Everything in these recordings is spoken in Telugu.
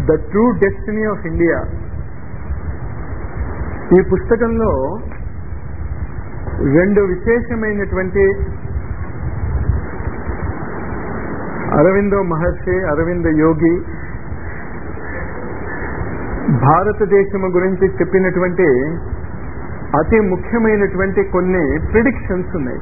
The true destiny of India ఈ పుస్తకంలో రెండు విశేషమైనటువంటి అరవిందో మహర్షి అరవింద యోగి భారతదేశము గురించి చెప్పినటువంటి అతి ముఖ్యమైనటువంటి కొన్ని ప్రిడిక్షన్స్ ఉన్నాయి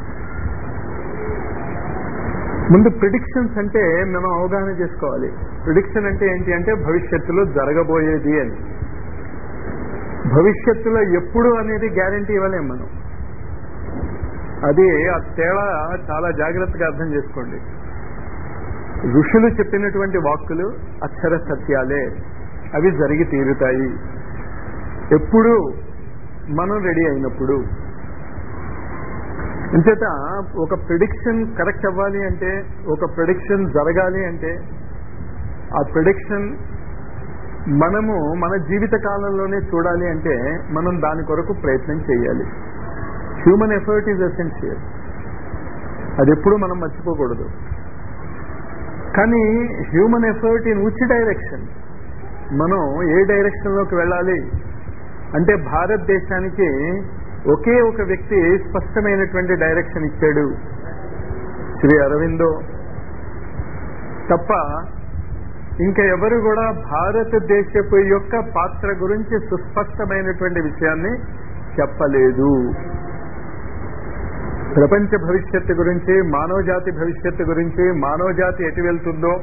ముందు ప్రిడిక్షన్స్ అంటే మనం అవగాహన చేసుకోవాలి ప్రిడిక్షన్ అంటే ఏంటి అంటే భవిష్యత్తులో జరగబోయేది అని భవిష్యత్తులో ఎప్పుడు అనేది గ్యారంటీ ఇవ్వలేం మనం అది ఆ తేడా చాలా జాగ్రత్తగా అర్థం చేసుకోండి ఋషులు చెప్పినటువంటి వాక్కులు అక్షర సత్యాలే అవి జరిగి తీరుతాయి ఎప్పుడు మనం రెడీ అయినప్పుడు అంచేత ఒక ప్రిడిక్షన్ కరెక్ట్ అవ్వాలి అంటే ఒక ప్రిడిక్షన్ జరగాలి అంటే ఆ ప్రిడిక్షన్ మనము మన జీవిత కాలంలోనే చూడాలి అంటే మనం దాని కొరకు ప్రయత్నం చేయాలి హ్యూమన్ ఎఫర్ట్ ఈజ్ ఎసెన్షియల్ అది ఎప్పుడు మనం మర్చిపోకూడదు కానీ human effort in which direction మనం ఏ డైరెక్షన్లోకి వెళ్ళాలి అంటే భారతదేశానికి ఒకే ఒక వ్యక్తి స్పష్టమైనటువంటి డైరెక్షన్ ఇచ్చాడు శ్రీ అరవిందో తప్ప ఇంకా ఎవరు కూడా భారతదేశపు యొక్క పాత్ర గురించి సుస్పష్టమైనటువంటి విషయాన్ని చెప్పలేదు ప్రపంచ భవిష్యత్తు గురించి మానవ జాతి భవిష్యత్తు గురించి మానవ జాతి ఎటు వెళ్తుందో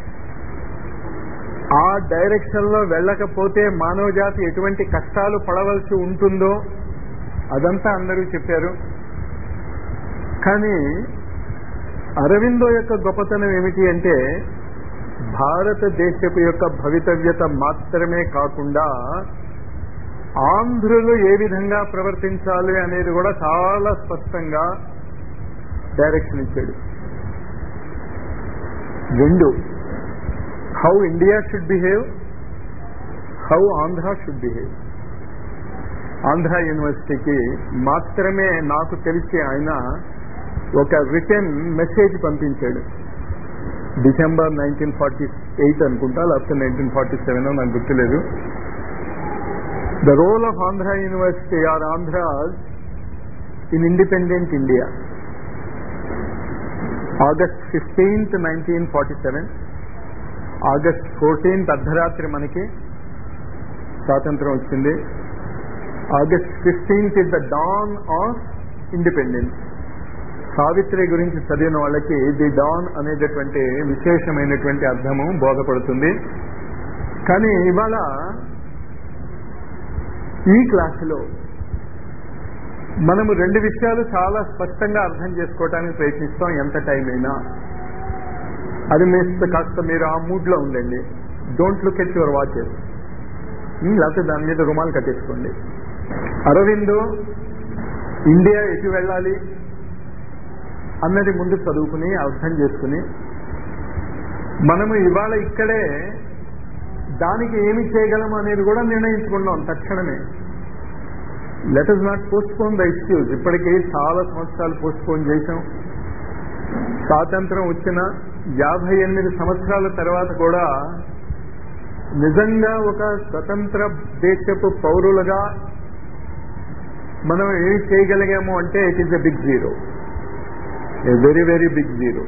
ఆ డైరెక్షన్ లో వెళ్ళకపోతే మానవ జాతి ఎటువంటి కష్టాలు పడవలసి ఉంటుందో అదంతా అందరూ చెప్పారు కానీ అరవిందో యొక్క గొప్పతనం ఏమిటి అంటే భారతదేశపు యొక్క భవితవ్యత మాత్రమే కాకుండా ఆంధ్రులు ఏ విధంగా ప్రవర్తించాలి అనేది కూడా చాలా స్పష్టంగా డైరెక్షన్ ఇచ్చాడు రెండు how India should behave how Andhra should behave Andhra యూనివర్సిటీకి మాత్రమే నాకు తెలిసి ఆయన ఒక రిటర్న్ మెసేజ్ పంపించాడు డిసెంబర్ నైన్టీన్ ఫార్టీ ఎయిట్ అనుకుంటా లేకపోతే నైన్టీన్ ఫార్టీ సెవెన్ నాకు గుర్తులేదు the role of Andhra university or Andhras in independent India August fifteenth nineteen forty seven August fourteenth అర్ధరాత్రి మనకి స్వాతంత్రం వచ్చింది August fifteenth is the dawn of independence Savitri గురించి చదివిన వాళ్ళకి ది డాన్ అనేటటువంటి విశేషమైనటువంటి అర్థము బోధపడుతుంది కానీ ఇవాళ ఈ క్లాసులో మనము రెండు విషయాలు చాలా స్పష్టంగా అర్థం చేసుకోవడానికి ప్రయత్నిస్తాం ఎంత టైం అయినా అది మీరు కాస్త మీరు ఆ మూడ్ లో ఉండండి don't look at your watches లేకపోతే దాని మీద రుమాలు కట్టేసుకోండి అరవిందో ఇండియా ఎటు వెళ్ళాలి అన్నది ముందు చదువుకుని అర్థం చేసుకుని మనము ఇవాళ ఇక్కడే దానికి ఏమి చేయగలం అనేది కూడా నిర్ణయించుకున్నాం తక్షణమే let us not postpone the issues ఇప్పటికీ చాలా సంవత్సరాలు పోస్ట్ పోన్ చేశాం స్వాతంత్రం వచ్చిన యాభై ఎనిమిది సంవత్సరాల తర్వాత కూడా నిజంగా ఒక స్వతంత్ర దేశపు పౌరులుగా మనం ఏమి చేయగలిగాము అంటే it is a big zero a very very big zero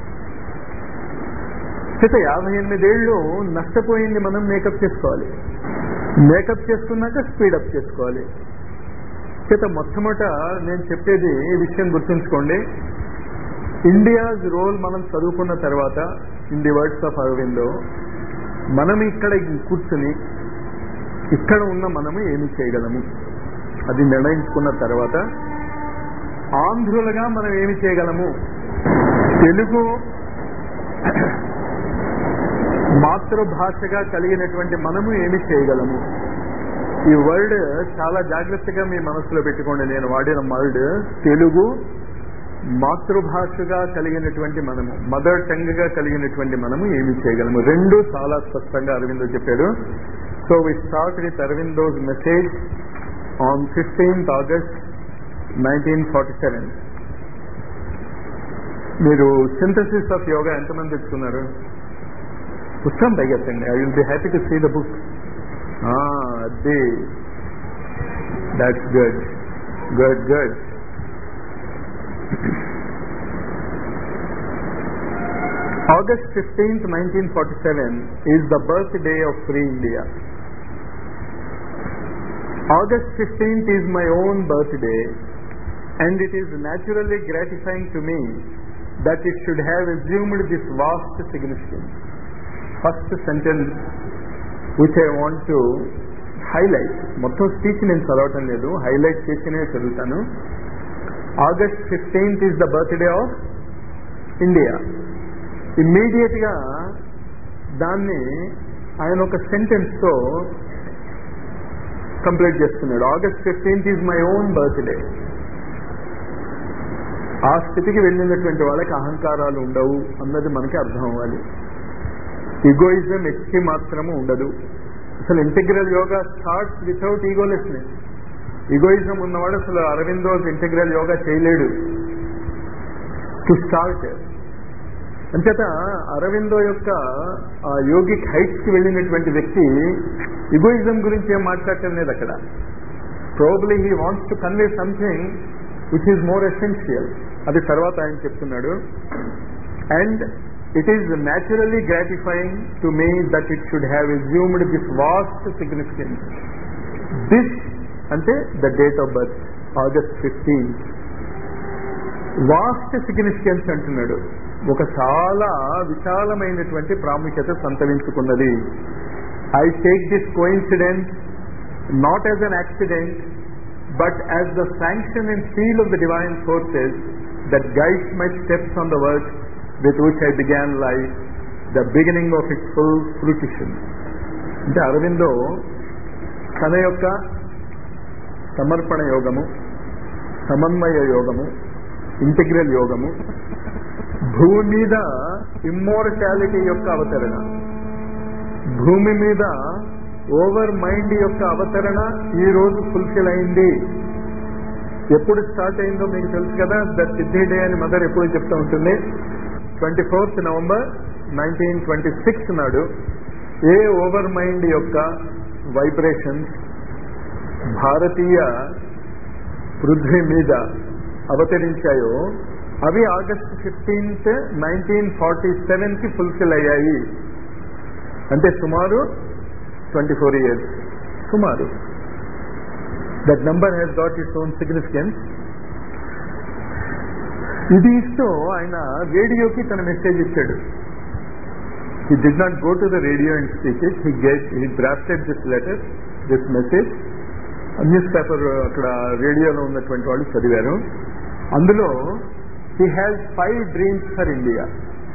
చేత యాభై ఎనిమిదేళ్లు నష్టపోయింది మనం మేకప్ చేసుకోవాలి మేకప్ చేసుకున్నాక స్పీడప్ చేసుకోవాలి చేత మొట్టమొదట నేను చెప్పేది ఈ విషయం గుర్తుంచుకోండి ఇండియాస్ రోల్ మనం చదువుకున్న తర్వాత in the words of Aurobindo మనం ఇక్కడ కూర్చుని ఇక్కడ ఉన్న మనము ఏమి చేయగలము అది నిర్ణయించుకున్న తర్వాత ఆంధ్రులుగా మనం ఏమి చేయగలము తెలుగు మాతృభాషగా కలిగినటువంటి మనము ఏమి చేయగలము ఈ వర్డ్ చాలా జాగ్రత్తగా మీ మనసులో పెట్టుకోండి నేను వాడిన వర్డ్ తెలుగు మాతృభాషగా కలిగినటువంటి మనము మదర్ టంగ్ గా కలిగినటువంటి మనము ఏమి చేయగలము రెండు చాలా స్పష్టంగా అరవిందో చెప్పాడు so we start with Aurobindo's message on fifteenth August nineteen forty seven మీరు సింథసిస్ ఆఫ్ యోగా ఎంతమంది తెచ్చుకున్నారు పుస్తకం పైకెత్తండి I will be happy to see the book అదే that's good good good August 15th, 1947 is the birthday of Free India. August 15th is my own birthday and it is naturally gratifying to me that it should have assumed this vast significance. First sentence which I want to highlight. మొత్తం స్పీచ్ నేను చదవటం లేదు హైలైట్ చేసినే చదువుతాను August fifteenth is the birthday of India immediate గా దాన్ని ఆయన ఒక సెంటెన్స్ తో కంప్లీట్ చేస్తున్నాడు August fifteenth is my own birthday ఆ స్థితికి వెళ్ళినటువంటి వాళ్ళకి అహంకారాలు ఉండవు అన్నది మనకి అర్థం అవ్వాలి ఈగోయిజం ఎక్కి మాత్రము ఉండదు అసలు integral yoga starts without egolessness egoism ఉన్నవాడు అసలు అరవిందో ఇంటిగ్రల్ యోగా చేయలేడు టు స్టార్ట్ అంచేత అరవిందో యొక్క ఆ యోగిక్ హైట్స్ కి వెళ్ళినటువంటి వ్యక్తి ఇగోయిజం గురించి ఏం మాట్లాడటం లేదు అక్కడ probably he wants to convey something which is more essential అది తర్వాత ఆయన చెప్తున్నాడు and it is naturally gratifying to me that it should have assumed this vast significance this అంటే the date of birth August fifteenth vast significance అంటున్నాడు ఒక చాలా విశాలమైనటువంటి ప్రాముఖ్యత సంతరించుకున్నది I take this coincidence not as an accident but as the sanction and seal of the divine forces that guides my steps on the work with which I began life the beginning of it full fruition అంటే అరవిందో తన యొక్క సమర్పణ యోగము సమన్వయ యోగము ఇంటిగ్రల్ యోగము భూమి మీద ఇమ్మోర్టాలిటీ యొక్క అవతరణ భూమి మీద ఓవర్ మైండ్ యొక్క అవతరణ ఈ రోజు ఫుల్ఫిల్ అయింది ఎప్పుడు స్టార్ట్ అయిందో మీకు తెలుసు కదా ద సిద్ధి డే అని మదర్ ఎప్పుడు చెప్తూ ఉంటుంది twenty fourth November nineteen twenty six నాడు ఏ ఓవర్ మైండ్ యొక్క వైబ్రేషన్స్ భారతీయ పృథ్వీ మీద అవతరించాయో అవి August fifteenth nineteen forty seven కి ఫుల్ఫిల్ అయ్యాయి అంటే సుమారు ట్వంటీ ఫోర్ ఇయర్స్ సుమారు that number has got its own significance ఇది ఇస్తూ ఆయన రేడియోకి తన మెసేజ్ ఇచ్చాడు he did not go to the radio and speak it he get he drafted this letter this message newspaper అక్కడ రేడియోలో ఉన్నటువంటి వాళ్ళు చదివారు అందులో he has five dreams for India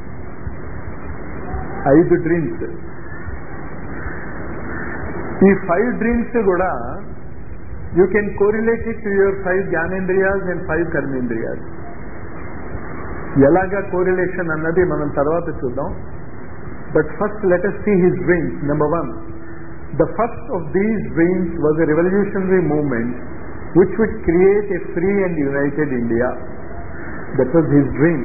ఐదు డ్రీమ్స్ ఈ ఫైవ్ డ్రీమ్స్ కూడా you can correlate it to your five జ్ఞానేంద్రియాస్ అండ్ ఫైవ్ కర్మేంద్రియాస్ ఎలాగా కోరిలేషన్ అన్నది మనం తర్వాత చూద్దాం but first letter see his dreams number one the first of these dreams was a revolutionary movement which would create a free and united India that was his dream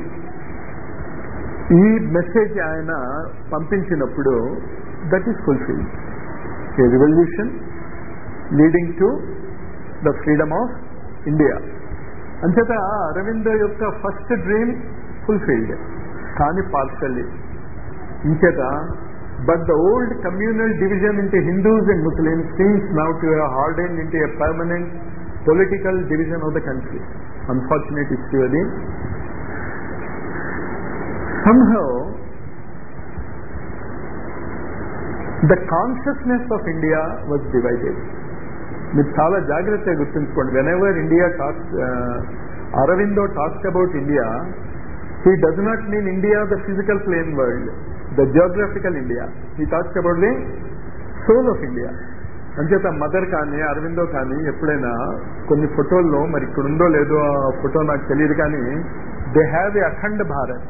ఈ మెసేజ్ ఆయన పంపించినప్పుడు that is fulfil A revolution leading to the freedom of India అంచేత అరవిందో యొక్క ఫస్ట్ డ్రీమ్ ఫుల్ఫిల్డ్ కానీ పార్షల్లీ ఇంచేత but the old communal division into Hindus and Muslims seems now to harden into a permanent political division of the country unfortunate issue అది somehow the consciousness of India was divided. మీరు చాలా జాగ్రత్తగా గుర్తుంచుకోండి whenever India talks Aurobindo talks about India he does not mean India the physical plane world the geographical India he talks about the soul of India అంచేత మదర్ కానీ అరవిందో కానీ ఎప్పుడైనా కొన్ని ఫోటోల్లో మరి ఇక్కడ ఉందో లేదో ఆ ఫోటో నాకు తెలియదు కానీ they have a Akhand Bharat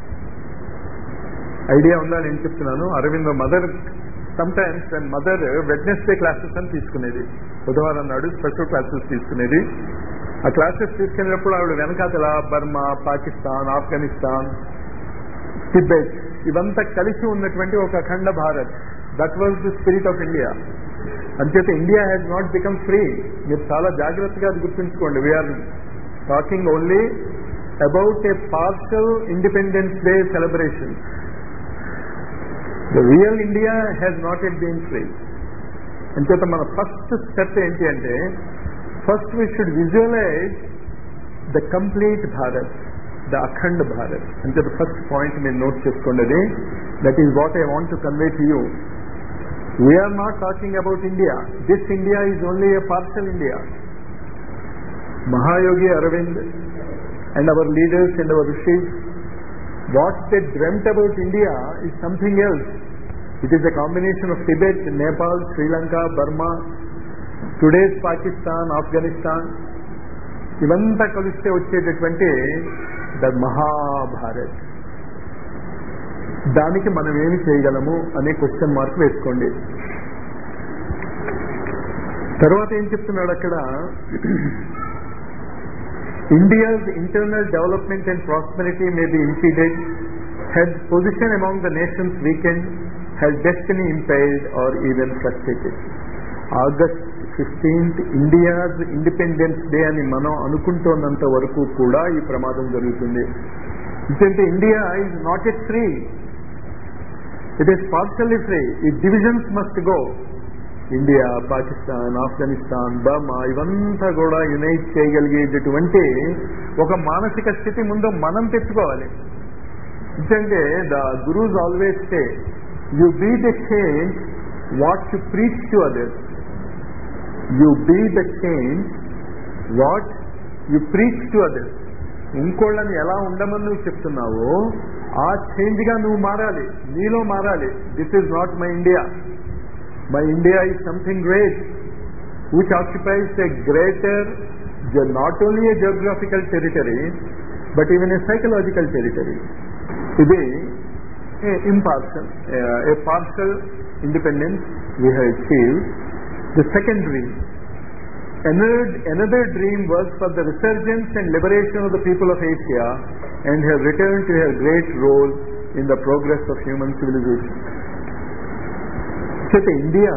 idea ఉందా నేను చెప్తున్నాను Aurobindo Mother sometimes Mother Wednesday classes అని తీసుకునేది బుధవారం నాడు స్పెషల్ క్లాసెస్ తీసుకునేది ఆ క్లాసెస్ తీసుకునేటప్పుడు ఆవిడ వెనకాతల బర్మా పాకిస్తాన్ ఆఫ్ఘనిస్తాన్ టిబెట్ ఇవంతా కలిసి ఉన్నటువంటి ఒక Akhand Bharat that was the spirit of India అంచేత India has not become free మీరు చాలా జాగ్రత్తగా అది గుర్తుంచుకోండి we're talking only about a partial independence day celebration the real India has not at been free అంచేత మన ఫస్ట్ స్టెప్ ఏంటి అంటే first we should visualize the complete Bharat the Akhand Bharat అంచేత ఫస్ట్ పాయింట్ మీరు నోట్ చేసుకోండి that is what I want to convey to you we're not talking about India this India is only a partial India Mahayogi Aurobind and our leaders and our rishis what they dreamt about India is something else. It is a combination of Tibet, Nepal, Sri Lanka, Burma, today's Pakistan, Afghanistan. ఇవంతా కలిస్తే వచ్చేటటువంటి ద మహాభారత్ దానికి మనం ఏమి చేయగలము అనే క్వశ్చన్ మార్క్ వేసుకోండి తర్వాత ఏం చెప్తున్నాడు అక్కడ India's internal development and prosperity may be impeded, has position among the nations weakened, has destiny impaired or even frustrated. August fifteenth India's independence day అని మనం అనుకుంటున్నంత వరకు కూడా ఈ ప్రమాదం జరుగుతుంది ఎందుకంటే India is not at free it is partially free ఈ divisions must go India Pakistan Afghanistan Burma ఇవంతా కూడా యునైట్ చేయగలిగేటటువంటి ఒక మానసిక స్థితి ముందు మనం తెచ్చుకోవాలి ఎందుకంటే the gurus always say you be the change what you preach to others you be the change what you preach to others ఇంకోళ్ళని ఎలా ఉండమని నువ్వు చెప్తున్నావో ఆ చేంజ్ గా నువ్వు మారాలి నీలో మారాలి this is not my India My India is something great, which occupies a greater, not only a geographical territory, but even a psychological territory. Today, a impartial, uh, a partial independence we have achieved. The second dream, another, another dream was for the resurgence and liberation of the people of Asia and have returned to her great role in the progress of human civilization. Cheta India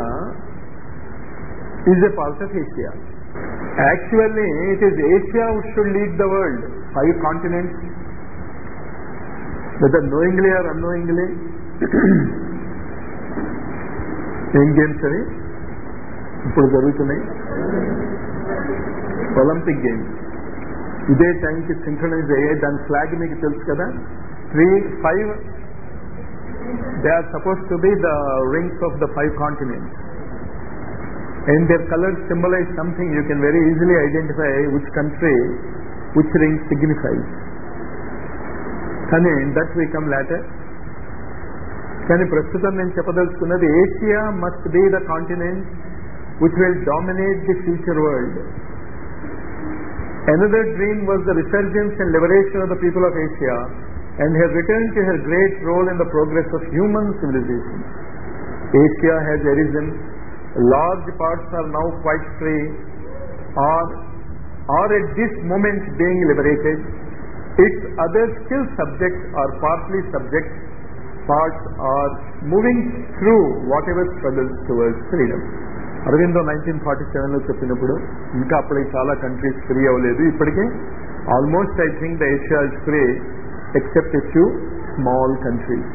is a part of Asia. Actually, it is Asia who should lead the world. Five continents, whether knowingly or unknowingly. ఏం గేమ్స్ అవి ఇప్పుడు జరుగుతున్నాయి ఒలింపిక్ గేమ్స్ ఇదే టైంకి సింక్రనైజ్ అయ్యాయి దాని ఫ్లాగ్ మీకు తెలుసు కదా three five they are supposed to be the rings of the five continents. And their colors symbolize something you can very easily identify which country, which ring signifies. కానీ దట్ వీ కమ్ లాటర్ కానీ ప్రస్తుతం నేను చెప్పదలుచుకున్నది Asia must be the continent which will dominate the future world Another dream was the resurgence and liberation of the people of Asia and has returned to her great role in the progress of human civilization. Asia has arisen, large parts are now quite free, or are at this moment being liberated. Its other still subjects or partly subject parts are moving through whatever struggles towards freedom. Aurobindo nineteen forty సెవెన్లో చెప్పినప్పుడు ఇంకా అప్పటికి చాలా కంట్రీస్ ఫ్రీ అవ్వలేదు ఇప్పటికే almost I think the Asia is free except a few small countries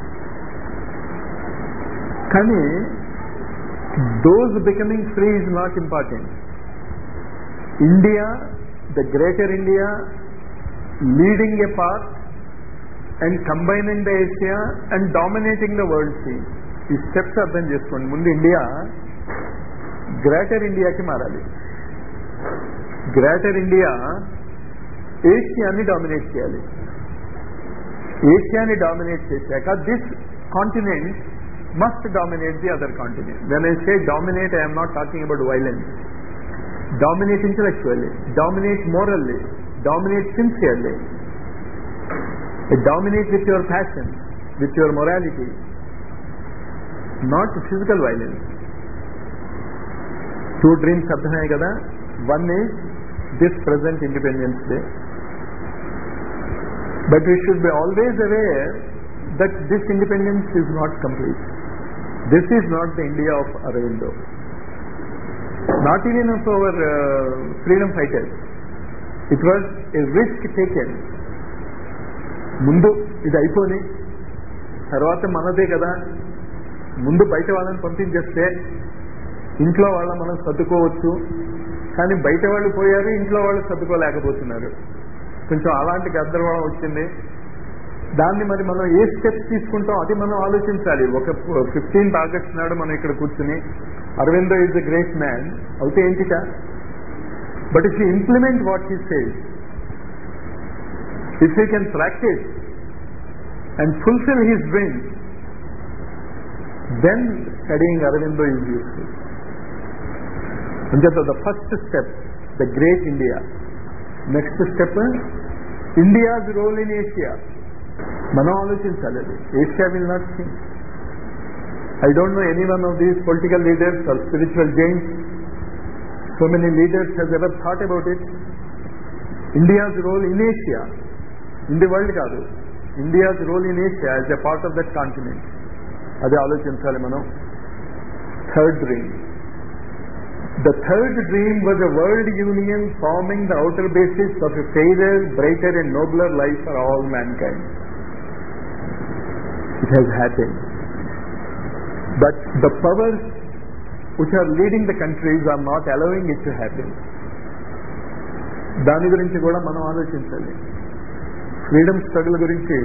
కానీ those becoming free is not important India the greater India leading a part and combining the Asia and dominating the world scene ఈ స్టెప్స్ అర్థం చేసుకోండి ముందు ఇండియా గ్రేటర్ ఇండియాకి మారాలి గ్రేటర్ ఇండియా ఏషియాని డామినేట్ చేయాలి ఏషియాని డామినేట్ చేశాక this continent must dominate the other continent when I say dominate I'm not talking about violence dominate intellectually dominate morally dominate sincerely dominate with your passion with your morality not physical violence two dreams అర్థమయ్యాయి కదా one is this present independence day but we should be always aware that this independence is not complete. This is not the India of Aravindo. Not even of our uh, freedom fighters. It was a risk taken. ముందు ఇది అయిపోని తర్వాత మనదే కదా ముందు బయట వాళ్ళని పంపించేస్తే ఇంట్లో వాళ్ళ మనం సర్దుకోవచ్చు కానీ బయట వాళ్ళు పోయారు ఇంట్లో వాళ్ళు సర్దుకోలేకపోతున్నారు కొంచెం అలాంటి గందరగోళం వచ్చింది దాన్ని మరి మనం ఏ స్టెప్స్ తీసుకుంటాం అది మనం ఆలోచించాలి ఒక ఫిఫ్టీన్త్ ఆగస్ట్ నాడు మనం ఇక్కడ కూర్చుని Aurobindo is a great man అయితే ఏంటిట but if you implement what he says if you can practice and fulfil his dream then studying Aurobindo is useful అంచేత the first step the great India next step India's role in Asia మనం ఆలోచించాలి అది Asia will not think I don't know any one of these political leaders or spiritual giants so many leaders has ever thought about it India's role in Asia in the world కాదు India's role in Asia as a part of that continent అది ఆలోచించాలి మనం third dream The third dream was a world union forming the outer basis of a fairer, brighter and nobler life for all mankind. It has happened. But the powers which are leading the countries are not allowing it to happen. దాని గురించి కూడా మనం ఆలోచించాలి ఫ్రీడమ్ స్ట్రగుల్ గురించి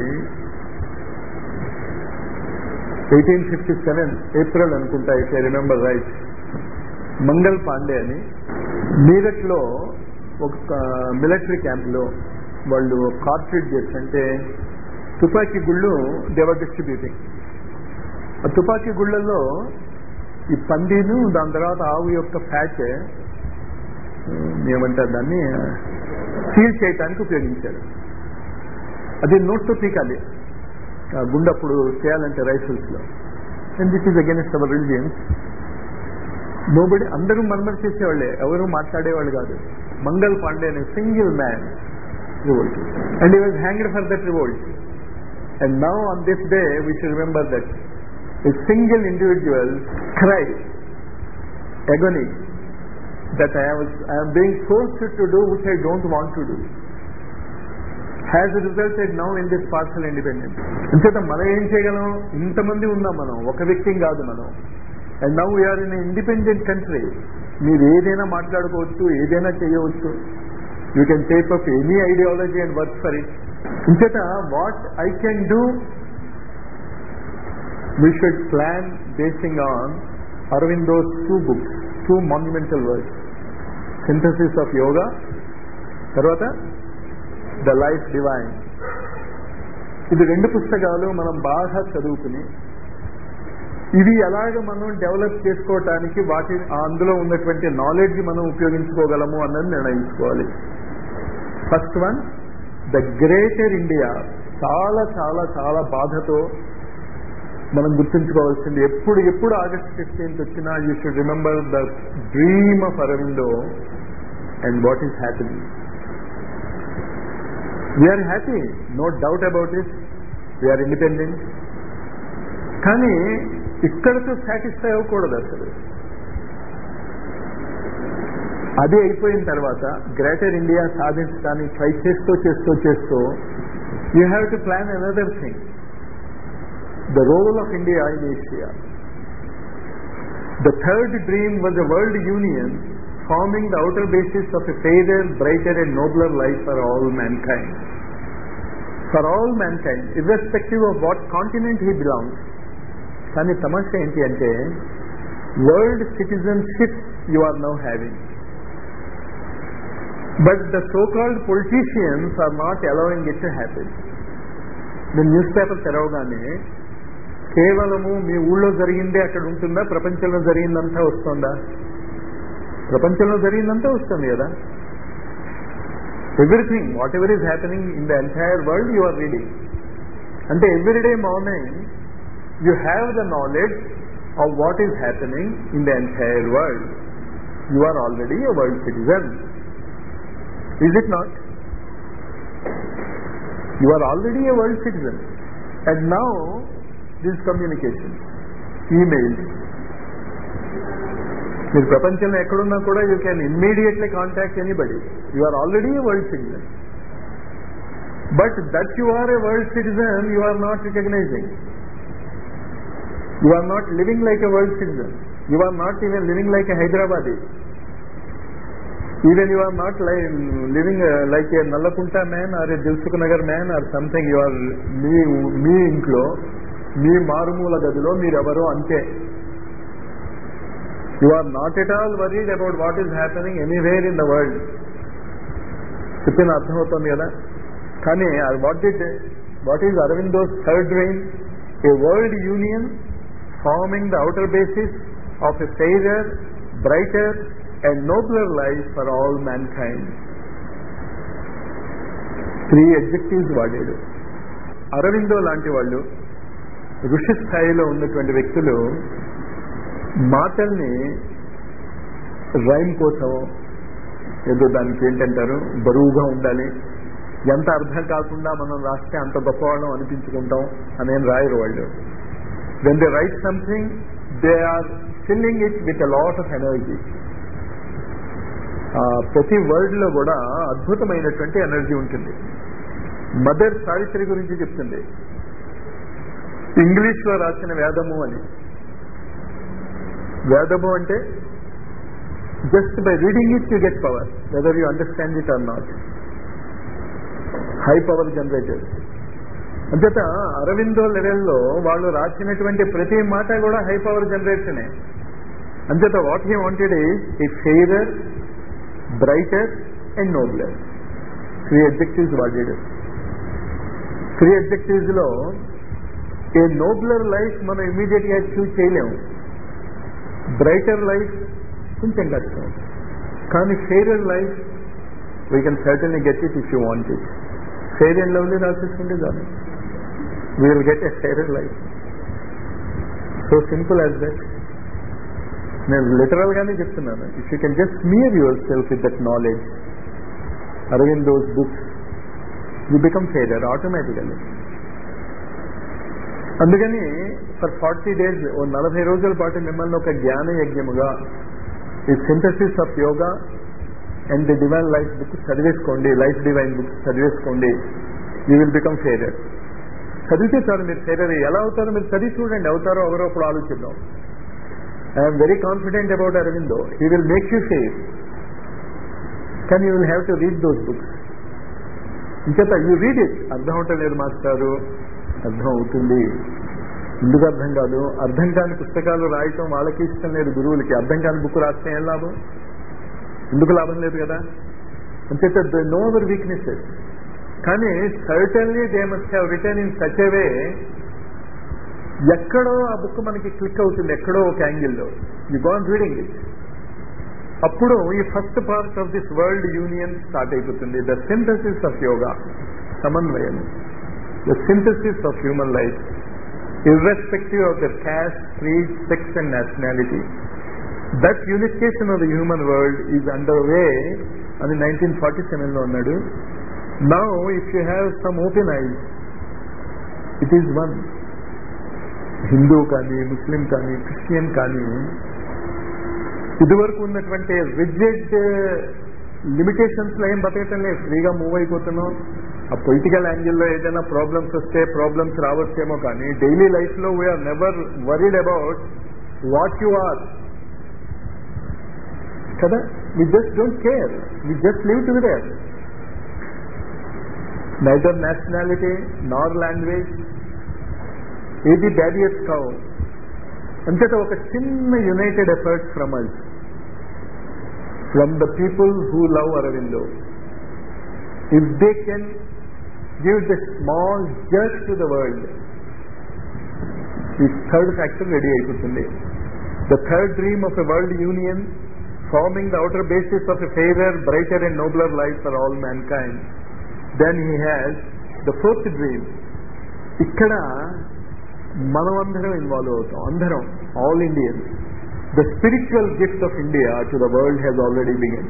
ఎయిటీన్ ఫిఫ్టీ సెవెన్ ఏప్రిల్ అనుకుంటా if I remember right Mangal Pandey అని మీరట్లో ఒక మిలిటరీ క్యాంప్లో వాళ్ళు కార్ట్రిడ్జెస్ అంటే తుపాకీ గుళ్ళు దేవర్ డిస్ట్రిబ్యూటింగ్ ఆ తుపాకీ గుళ్ళల్లో ఈ పందిను దాని తర్వాత ఆవు యొక్క ఫ్యాట్ ఏమంటారు దాన్ని సీల్ చేయటానికి ఉపయోగించారు అది నోట్తో పీకాలి గుండప్పుడు చేయాలంటే రైఫిల్స్లో and this is against our religions nobody అందరూ మర్మర్ చేసేవాళ్ళే ఎవరు మాట్లాడేవాళ్ళు కాదు మంగల్ పాండే అనే single man revolt and he was hanged for that revolt and now on this day we should remember that a single individual cry agony that I was I am being forced to do which I don't want to do has resulted now in this partial independence. అంచేత మనం ఏం చేయగలం ఇంతమంది ఉన్నాం మనం ఒక వ్యక్తి కాదు మనం and now we're in independent country మీరు ఏదైనా మాట్లాడుకోవచ్చు ఏదైనా చేయవచ్చు you can take up any ideology and work for it ఇంచేత what I can do we should plan basing on Aurobindo's two books two monumental works synthesis of yoga తర్వాత ద లైఫ్ డివైన్ ఇది రెండు పుస్తకాలు మనం బాగా చదువుకుని ఇవి ఎలాగ మనం డెవలప్ చేసుకోవటానికి వాటి అందులో ఉన్నటువంటి నాలెడ్జ్ మనం ఉపయోగించుకోగలము అన్నది నిర్ణయించుకోవాలి first one the greater India చాలా చాలా చాలా బాధతో మనం గుర్తుంచుకోవాల్సింది ఎప్పుడు ఎప్పుడు ఆగస్ట్ ఫిఫ్టీన్త్ వచ్చినా you should remember the dream of Aurobindo and what is happening we're happy no doubt about it we're independent కానీ ఇక్కడతో సాటిస్ఫై అవ్వకూడదు అసలు అది అయిపోయిన తర్వాత గ్రేటర్ ఇండియా సాధించడానికి ట్రై చేస్తూ చేస్తూ చేస్తూ you have to plan another thing the role of India in Asia the third dream was a world union forming the outer basis of a fairer, brighter and nobler life for all mankind. For all mankind, irrespective of what continent he belongs. కానీ సమస్య ఏంటి అంటే world citizenship you are now having but the so called politicians are not allowing it to happy మీరు న్యూస్ పేపర్ తెరవగానే కేవలము మీ ఊళ్ళో జరిగిందే అక్కడ ఉంటుందా ప్రపంచంలో జరిగిందంతా వస్తుందా ప్రపంచంలో జరిగిందంతా వస్తుంది కదా everything whatever is happening in the entire world you are reading అంటే everyday morning you have the knowledge of what is happening in the entire world you are already a world citizen is it not you are already a world citizen and now this communication emails మీరు ప్రపంచంలో ఎక్కడున్నా కూడా you can immediately contact anybody you are already world citizen but that you are A world citizen you are not recognizing you are not living like a world citizen you are not even living like a Hyderabadi even you are not living like a Nallakunta man or a Dilsukh Nagar man or something you are మీ మీ ఇంట్లో మీ మారుమూల గదిలో మీరెవరో అంతే you are not at all worried about what is happening anywhere in the world చెప్పిన అర్థమవుతుంది కదా కానీ what did what is Aurobindo's third dream a world union forming the outer basis of a fairer brighter and nobler life for all mankind three objectives వాడాడు అరవిందో లాంటి వాళ్ళు ఋషి స్థాయిలో ఉన్నటువంటి వ్యక్తులు మాటల్ని రైమ్ కోసం ఏదో దానికి ఏంటంటారు బరువుగా ఉండాలి ఎంత అర్థం కాకుండా మనం రాస్తే అంత గొప్పవాళ్ళం అనిపించుకుంటాం అనేం రాయరు వాళ్ళు when they write something they are filling it with a lot of energy ప్రతి వర్డ్ లో కూడా అద్భుతమైనటువంటి ఎనర్జీ ఉంటుంది మదర్ సావిత్రి గురించి చెప్తుంది ఇంగ్లీష్ లో రాసిన వేదము అని వేదము అంటే just by reading it you get power whether you understand it or not high power generator అంచేత అరవిందో లెవెల్లో వాళ్ళు రాసినటువంటి ప్రతి మాట కూడా హై పవర్ జనరేషనే అంచేత what he wanted is a fairer brighter and nobler three objectives వాడాడు త్రీ అబ్జెక్టివ్స్ లో ఏ నోబ్లర్ లైఫ్ మనం ఇమీడియట్ గా చూస్ చేయలేము బ్రైటర్ లైఫ్ కొంచెం కష్టం కానీ fairer life we can certainly get it if you want it fair and lovely రాసేసుకుంటే చాలు we will get a fairer life so simple as that నేను లిటరల్ గానే చెప్తున్నాను if you can just smear yourself with that knowledge Aurobind those books you become fairer automatically అందుకని ఫర్ ఫార్టీ డేస్ ఓ నలభై రోజుల పాటు మిమ్మల్ని ఒక జ్ఞాన యజ్ఞముగా ఈ synthesis of yoga and the divine life book చదివేసుకోండి లైఫ్ డివైన్ బుక్స్ చదివేసుకోండి యూ విల్ బికమ్ ఫెయిరర్ చదివితే చాలు మీరు ఫెయిరర్ ఎలా అవుతారో మీరు చదివి చూడండి అవుతారో ఎవరో అప్పుడు ఆలోచిద్దాం I'm very confident about Aurobindo he will make you fair కానీ you will have to read those books ఇంకేత యూ రీడ్ ఇట్ అర్థం అవటలేదు మాస్టారు అర్థం అవుతుంది ఎందుకు అర్థం కాదు అర్థం కాని పుస్తకాలు రాయటం వాళ్ళకి ఇష్టం లేదు గురువులకి అర్థం కాని బుక్ రాస్తే ఏం లాభం ఎందుకు లాభం లేదు కదా అంచేత నో అవర్ వీక్నెసెస్ కానీ certainly they must have return in such way ఎక్కడో ఆ బుక్ మనకి క్లిక్ అవుతుంది ఎక్కడో ఒక యాంగిల్లో యు గాన్ రీడింగ్ ఇట్ అప్పుడు ఈ first part of this world union start అయిపోతుంది ద సింథసిస్ ఆఫ్ యోగా సమన్వయం the synthesis of human life irrespective of their caste, creed, sex and nationality. That unification of the human world is underway అని నైన్టీన్ ఫార్టీ సెవెన్లో ఉన్నాడు now if you have some open eyes it is one Hindu కానీ ముస్లిం కానీ క్రిస్టియన్ కానీ ఇదివరకు ఉన్నటువంటి రిజిడ్ లిమిటేషన్స్ లో ఏం బతకటం లేదు ఫ్రీగా మూవ్ అయిపోతున్నాం ఆ పొలిటికల్ యాంగిల్లో ఏదైనా ప్రాబ్లమ్స్ వస్తే ప్రాబ్లమ్స్ రావచ్చేమో కానీ డైలీ లైఫ్ లో we are never worried about what you are కదా we just don't care we just live together neither nationality nor language ఏది బ్యారియర్స్ కావు అంతేత ఒక చిన్న united effort from us from the people who love Aurobindo if they can give the small just to the world ఈ థర్డ్ ఫ్యాక్టర్ రెడీ అయిపోతుంది the third dream of a world union forming the outer basis of a favour brighter and nobler life for all mankind then he has the fourth dream ఇక్కడ మనం అందరం ఇన్వాల్వ్ అవుతాం అందరం all Indians the spiritual gift of India to the world has already begin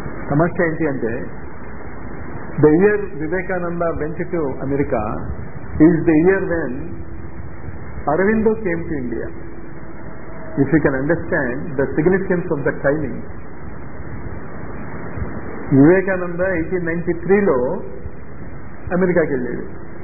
సమస్య ఏంటి అంటే the year Vivekananda went to America is the year when Aurobindo came to India if you can understand the significance of the timing Vivekananda eighteen ninety త్రీలో అమెరికాకి వెళ్ళాడు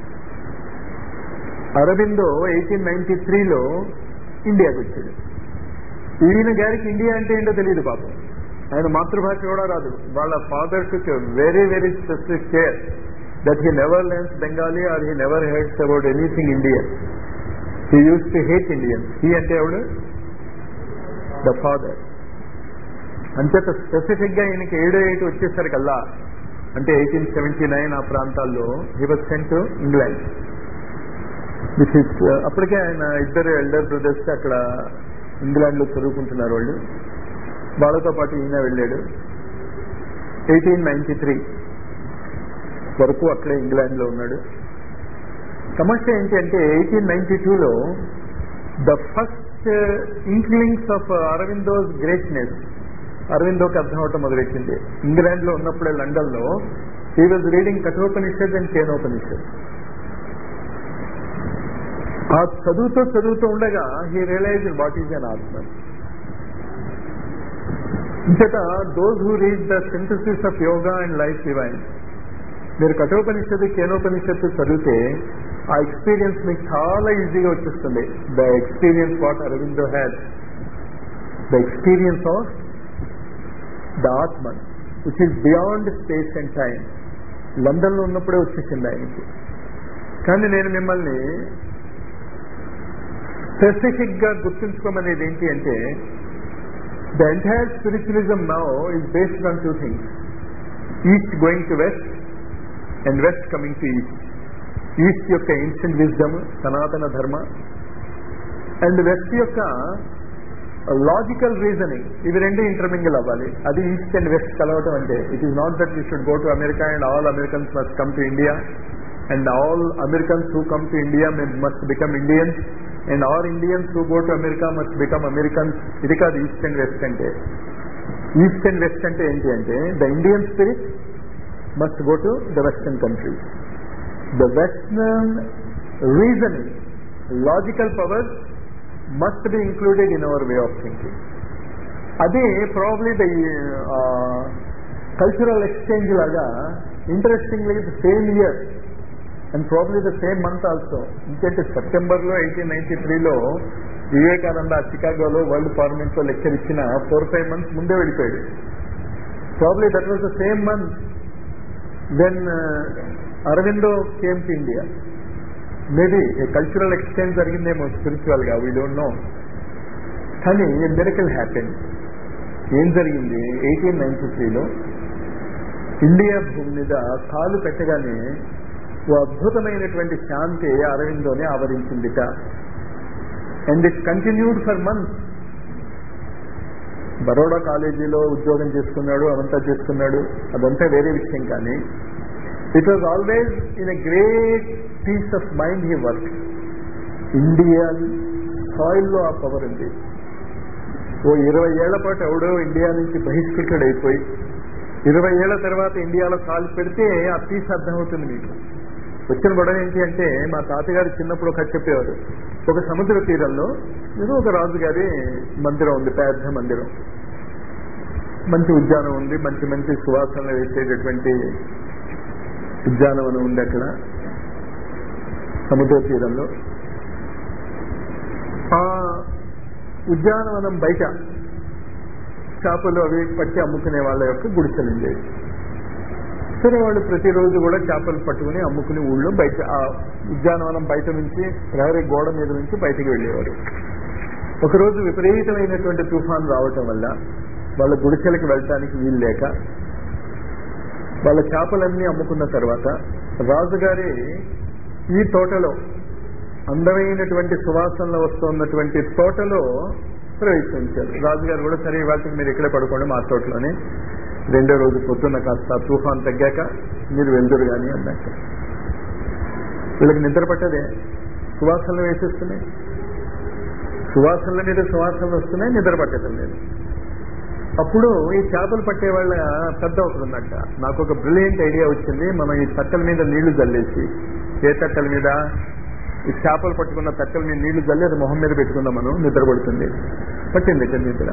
అరవిందో ఎయిటీన్ నైన్టీ త్రీలో ఇండియాకి వచ్చాడు ఈయన గారికి ఇండియా అంటే ఏంటో తెలియదు పాపం ఆయన మాతృభాష కూడా రాదు వాళ్ళ father took very very specific care that he never learns Bengali or he never heads about anything Indian he uses to hate Indian he అంటే ఎవడు ద ఫాదర్ అంచేత స్పెసిఫిక్ గా ఈయనకి ఏడో ఎయిట్ వచ్చేసరికల్లా అంటే ఎయిటీన్ సెవెంటీ నైన్ ఆ ప్రాంతాల్లో he was sent to England this is అప్పటికే ఆయన ఇద్దరు ఎల్డర్ బ్రదర్స్ అక్కడ ఇంగ్లాండ్ లో చదువుకుంటున్నారు వాళ్ళు వాళ్ళతో పాటు ఈయన వెళ్ళాడు ఎయిటీన్ నైన్టీ త్రీ వరకు అక్కడే ఇంగ్లాండ్ లో ఉన్నాడు సమస్య ఏంటి అంటే ఎయిటీన్ నైన్టీ టూలో the first inklings of Aurobindo's greatness అరవిందోకి అర్థం అవటం మొదలెట్టింది ఇంగ్లాండ్ లో ఉన్నప్పుడే లండన్ లో he was reading Kathopanishad and Kenopanishad ఆ చదువుతూ చదువుతూ ఉండగా he realize what is an atma ఇంతట those who read the synthesis of yoga and life divine మీరు కఠోపనిషత్తు కేనోపనిషత్తు చదివితే ఆ ఎక్స్పీరియన్స్ మీకు చాలా ఈజీగా వచ్చేస్తుంది the experience what Aurobindo had the experience of the atma which is beyond space and time London లో ఉన్నప్పుడే వచ్చేసింది ఆయనకి కానీ నేను మిమ్మల్ని స్పెసిఫిక్ గా గుర్తుంచుకోమనేది ఏంటి అంటే the entire spiritualism now is based on two things east going to west and west coming to east east యొక్క ancient wisdom Sanatana Dharma and west యొక్క లాజికల్ రీజనింగ్ ఇవి రెండు ఇంటర్మింగిల్ అవ్వాలి అది ఈస్ట్ అండ్ వెస్ట్ కలవటం అంటే it is not that we should go to America and all Americans must come to India and all Americans who come to India must become Indians and all Indians who go to America must become Americans ఇది కాదు ఈస్ట్ అండ్ వెస్ట్ అంటే ఈస్ట్ అండ్ వెస్ట్ అంటే ఏంటి అంటే the Indian spirit must go to the western countries the western reasoning logical powers must be included in our way of thinking అదే ప్రాబ్లీ ద కల్చరల్ ఎక్స్చేంజ్ లాగా interestingly the same year and probably the same month also ఇంకంటే సెప్టెంబర్ లో ఎయిటీన్ నైన్టీ త్రీలో వివేకానంద చికాగోలో వరల్డ్ పార్లమెంట్ లో లెక్చర్ ఇచ్చిన ఫోర్ ఫైవ్ మంత్స్ ముందే వెళ్ళిపోయాడు probably that was the same month then Aurobindo came to India maybe cultural exchange జరిగిందేమో స్పిరిచువల్ గా వీ డోంట్ నో కానీ మెరికల్ హ్యాపెన్ ఏం జరిగింది ఎయిటీన్ నైన్టీ త్రీలో ఇండియా భూమి మీద కాలు పెట్టగానే ఓ అద్భుతమైనటువంటి శాంతి అరవిందోని ఆవరించిందిట and it continued for months Baroda కాలేజీలో ఉద్యోగం చేసుకున్నాడు అవంతా చేసుకున్నాడు అదంతా వేరే విషయం కానీ it was always in a great peace of mind he work Indian సాయిల్లో ఆ పవర్ ఉంది ఓ ఇరవై ఏళ్ల పాటు ఎవడో ఇండియా నుంచి బహిష్కృతుడైపోయి ఇరవై ఏళ్ల తర్వాత ఇండియాలో కాలు పెడితే ఆ పీస్ అర్థమవుతుంది మీకు వచ్చిన గొడవ ఏంటి అంటే మా తాతగారు చిన్నప్పుడు ఒక చెప్పేవారు ఒక సముద్ర తీరంలో ఏదో ఒక రాజుగారి మందిరం ఉంది పెద్ద మందిరం మంచి ఉద్యానం ఉంది మంచి మంచి సువాసనలు వేసేటటువంటి ఉద్యానవనం ఉంది అక్కడ సముద్ర తీరంలో ఆ ఉద్యానవనం బయట చేపలు అవి పట్టి అమ్ముకునే వాళ్ళ యొక్క గుడిసెలు ఉండేవి సరే వాళ్ళు ప్రతిరోజు కూడా చేపలు పట్టుకుని అమ్ముకుని ఊళ్ళో బయట ఆ ఉద్యానవనం బయట నుంచి ప్రహరీ గోడ మీద నుంచి బయటికి వెళ్ళేవారు ఒకరోజు విపరీతమైనటువంటి తుఫాన్ రావటం వల్ల వాళ్ళ గుడిసెలకు వెళ్ళటానికి వీలు లేక వాళ్ళ చేపలన్నీ అమ్ముకున్న తర్వాత రాజుగారి ఈ తోటలో అందమైనటువంటి సువాసనలు వస్తున్నటువంటి తోటలో ప్రవేశించారు రాజుగారు కూడా సరే ఇవాళకి మీరు ఇక్కడే పడుకోండి మా తోటలోనే రెండో రోజు పొద్దున్న కాస్త తుఫాన్ తగ్గాక మీరు వెళ్దురు కానీ అన్నట్టు వీళ్ళకి నిద్ర పట్టదే సువాసనలు వేసేస్తున్నాయి సువాసనల మీద సువాసనలు వస్తున్నాయి నిద్ర పట్టడం లేదు అప్పుడు ఈ చేపలు పట్టే వాళ్ళ పెద్ద ఒకరు ఉన్నట్ట నాకు ఒక బ్రిలియంట్ ఐడియా వచ్చింది మనం ఈ చట్టల మీద నీళ్లు జల్లేసి ఏ తట్టల మీద ఈ చేపలు పట్టుకున్న తట్టల మీద నీళ్లు జల్లి అది మొహం మీద పెట్టుకుందాం మనం నిద్ర పడుతుంది పట్టింది ఇక్కడ నిద్ర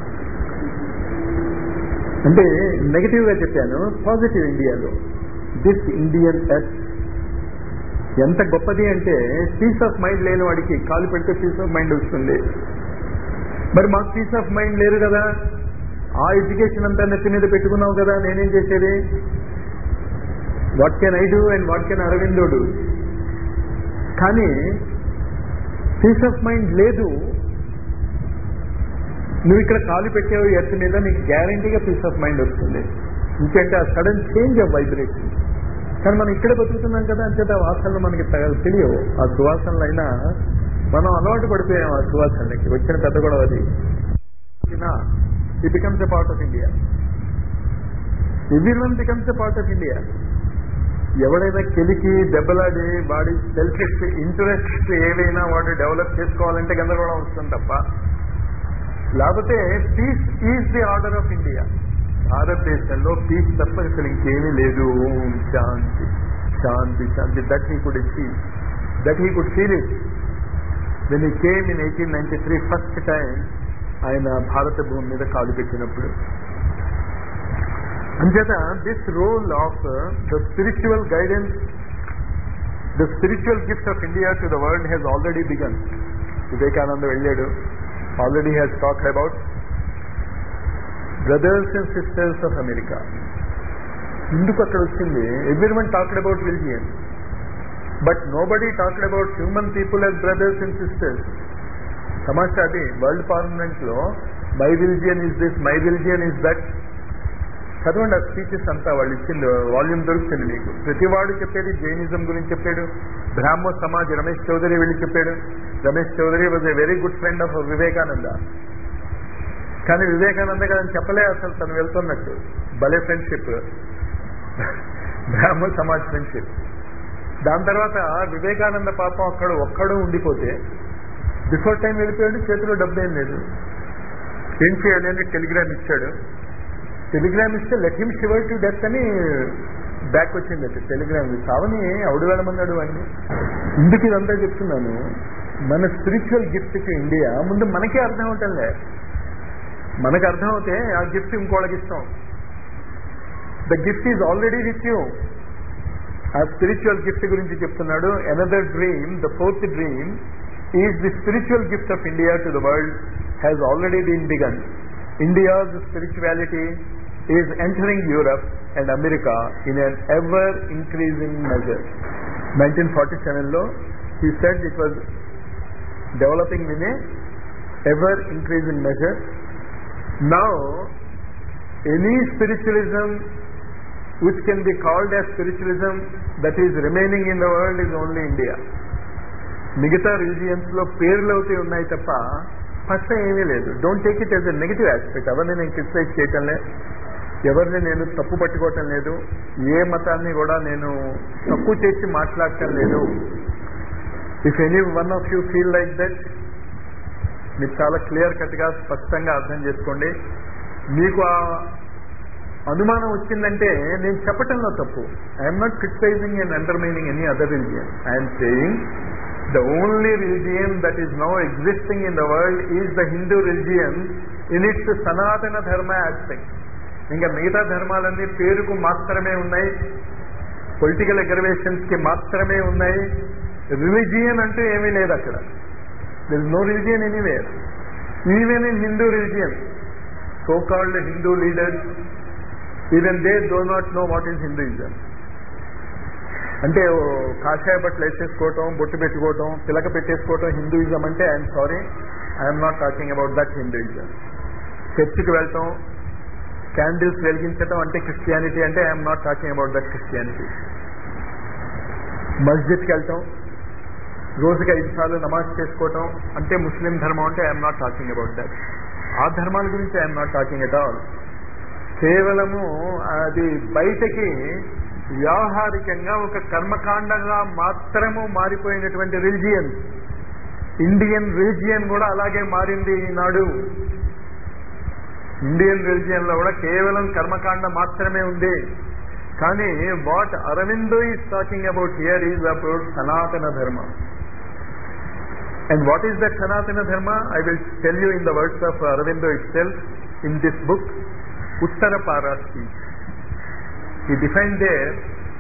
అంటే నెగటివ్ గా చెప్పాను పాజిటివ్ ఇండియాలో దిస్ ఇండియన్ ఎర్త్ ఎంత గొప్పది అంటే పీస్ ఆఫ్ మైండ్ లేని వాడికి కాలు పెడితే పీస్ ఆఫ్ మైండ్ వస్తుంది మరి మాకు పీస్ ఆఫ్ మైండ్ లేరు కదా ఆ ఎడ్యుకేషన్ అంతా నెత్తి మీద పెట్టుకున్నావు కదా నేనేం చేసేది what can I do and what can Aurobindo do కానీ పీస్ ఆఫ్ మైండ్ లేదు నువ్వు ఇక్కడ కాలు పెట్టావు ఎర్త్ మీద నీకు గ్యారంటీగా పీస్ ఆఫ్ మైండ్ వస్తుంది ఇంకంటే ఆ సడన్ చేంజ్ ఆఫ్ వైబ్రేషన్ కానీ మనం ఇక్కడే బతుకుతున్నాం కదా అంచేత ఆ వాసనలు మనకి తగ- తెలియవు ఆ సువాసనలు అయినా మనం అలవాటు పడిపోయాం ఆ సువాసనలకి వచ్చిన పెద్ద గొడవ అది it becomes a part of India every one becomes a part of India ఎవడైనా కెలికి దెబ్బలాడి వాడి సెల్ఫ్ ఇంట్రెస్ట్ ఏవైనా వాడు డెవలప్ చేసుకోవాలంటే గందరగోళం వస్తుంది తప్ప లేకపోతే peace is the order of India భారతదేశంలో పీస్ తప్ప అసలు ఇంకేమీ లేదు ఓం శాంతి శాంతి శాంతి that he could achieve that he could feel it when he came in eighteen ninety three first time ఆయన భారత భూమి మీద కాలు పెట్టినప్పుడు అంచేత this role of the spiritual guidance the spiritual gift of India to the world has already begun Vivekananda వెళ్ళాడు already has talk about brothers and sisters of America ఎందుకు అక్కడ వచ్చింది everyone talked about religion but nobody talked about human people as brothers and sisters తమాషా అది వరల్డ్ పార్లమెంట్ లో my religion is this my religion is that చదవండి ఆ స్పీచెస్ అంతా వాళ్ళు ఇచ్చింది వాల్యూమ్ దొరుకుతుంది మీకు ప్రతివాడు చెప్పేది జైనిజం గురించి చెప్పాడు బ్రాహ్మో సమాజ్ రమేష్ చౌదరి వెళ్ళి చెప్పాడు Ramesh Chaudhary was a very good friend of Vivekananda కానీ వివేకానంద గారు చెప్పలే అసలు తను వెళ్తున్నట్టు భలే ఫ్రెండ్షిప్ బ్రాహ్మణ సమాజ్ ఫ్రెండ్షిప్ దాని తర్వాత వివేకానంద పాపం అక్కడ ఒక్కడు ఉండిపోతే బిఫోర్ టైం వెళ్ళిపోయాడు చేతిలో డబ్బు ఏం లేదు ఏం చేయాలి అని టెలిగ్రామ్ ఇచ్చాడు టెలిగ్రామ్ ఇస్తే let him shiver to death అని బ్యాక్ వచ్చింది అయితే టెలిగ్రామ్ సావని అవుడు వెళ్ళమన్నాడు వాడిని ఇందుకు ఇదంతా చెప్తున్నాను మన స్పిరిచువల్ గిఫ్ట్ కి ఇండియా ముందు మనకే అర్థం అవటంలే మనకు అర్థం అవుతే ఆ గిఫ్ట్ ఇంకోళ్ళకి ఇస్తాం the gift is already with you ఆ స్పిరిచువల్ గిఫ్ట్ గురించి చెప్తున్నాడు another dream the fourth dream is the spiritual gift of India to the world has already been begun India's spirituality is entering Europe and America in an ever increasing measure nineteen forty సెవెన్లో he said it was developing in a ever increasing measure Now, any spiritualism which can be called as spiritualism that is remaining in the world is only India. మిగతా రిలీజియన్స్ లో పేర్లు అవుతే ఉన్నాయి తప్ప ఫస్ట్ ఏమీ లేదు don't take it as a negative aspect ఎవరిని నేను క్రిటిసైజ్ చేయటం లేదు ఎవరిని నేను తప్పు పట్టుకోవటం లేదు ఏ మతాన్ని కూడా నేను తప్పు చేసి మాట్లాడటం లేదు if any one of you feel like that మీరు చాలా క్లియర్ కట్ గా స్పష్టంగా అర్థం చేసుకోండి మీకు ఆ అనుమానం వచ్చిందంటే నేను చెప్పటంలో తప్పు I'm not criticising and undermining any other religion I'm saying the only religion that is now existing in the world is the Hindu religion in its Sanatana Dharma aspect ఇంకా మిగతా ధర్మాలన్నీ పేరుకు మాత్రమే ఉన్నాయి పొలిటికల్ ఎగ్రవేషన్స్ కి మాత్రమే ఉన్నాయి రిలిజియన్ అంటూ ఏమీ లేదు అక్కడ there is no religion anywhere. Even in Hindu religion, so-called Hindu leaders, even they do not know what is Hinduism. అంటే ఓ కాషాయ బట్టలు వేసేసుకోవటం బొట్టు పెట్టుకోవటం పిలక పెట్టేసుకోవటం హిందూయిజం అంటే I'm sorry I'm not talking about that Hinduism చర్చికి వెళ్ళటం క్యాండిల్స్ వెలిగించటం అంటే క్రిస్టియానిటీ అంటే I'm not talking about that Christianity మస్జిద్కి వెళ్ళటం రోజుకి ఐదు సార్లు నమాజ్ చేసుకోవటం అంటే ముస్లిం ధర్మం అంటే I'm not talking about that ఆ ధర్మాల గురించి I'm not talking at all కేవలము అది బయటకి వ్యావహారికంగా ఒక కర్మకాండగా మాత్రము మారిపోయినటువంటి రిలిజియన్ ఇండియన్ రిలిజియన్ కూడా అలాగే మారింది ఈనాడు ఇండియన్ రిలిజియన్ లో కూడా కేవలం కర్మకాండ మాత్రమే ఉంది కానీ what Aurobindo is talking about here is about Sanatana Dharma and what is that Sanatana Dharma I will tell you in the words of Aurobindo itself in this book Uttarpara speech he defined there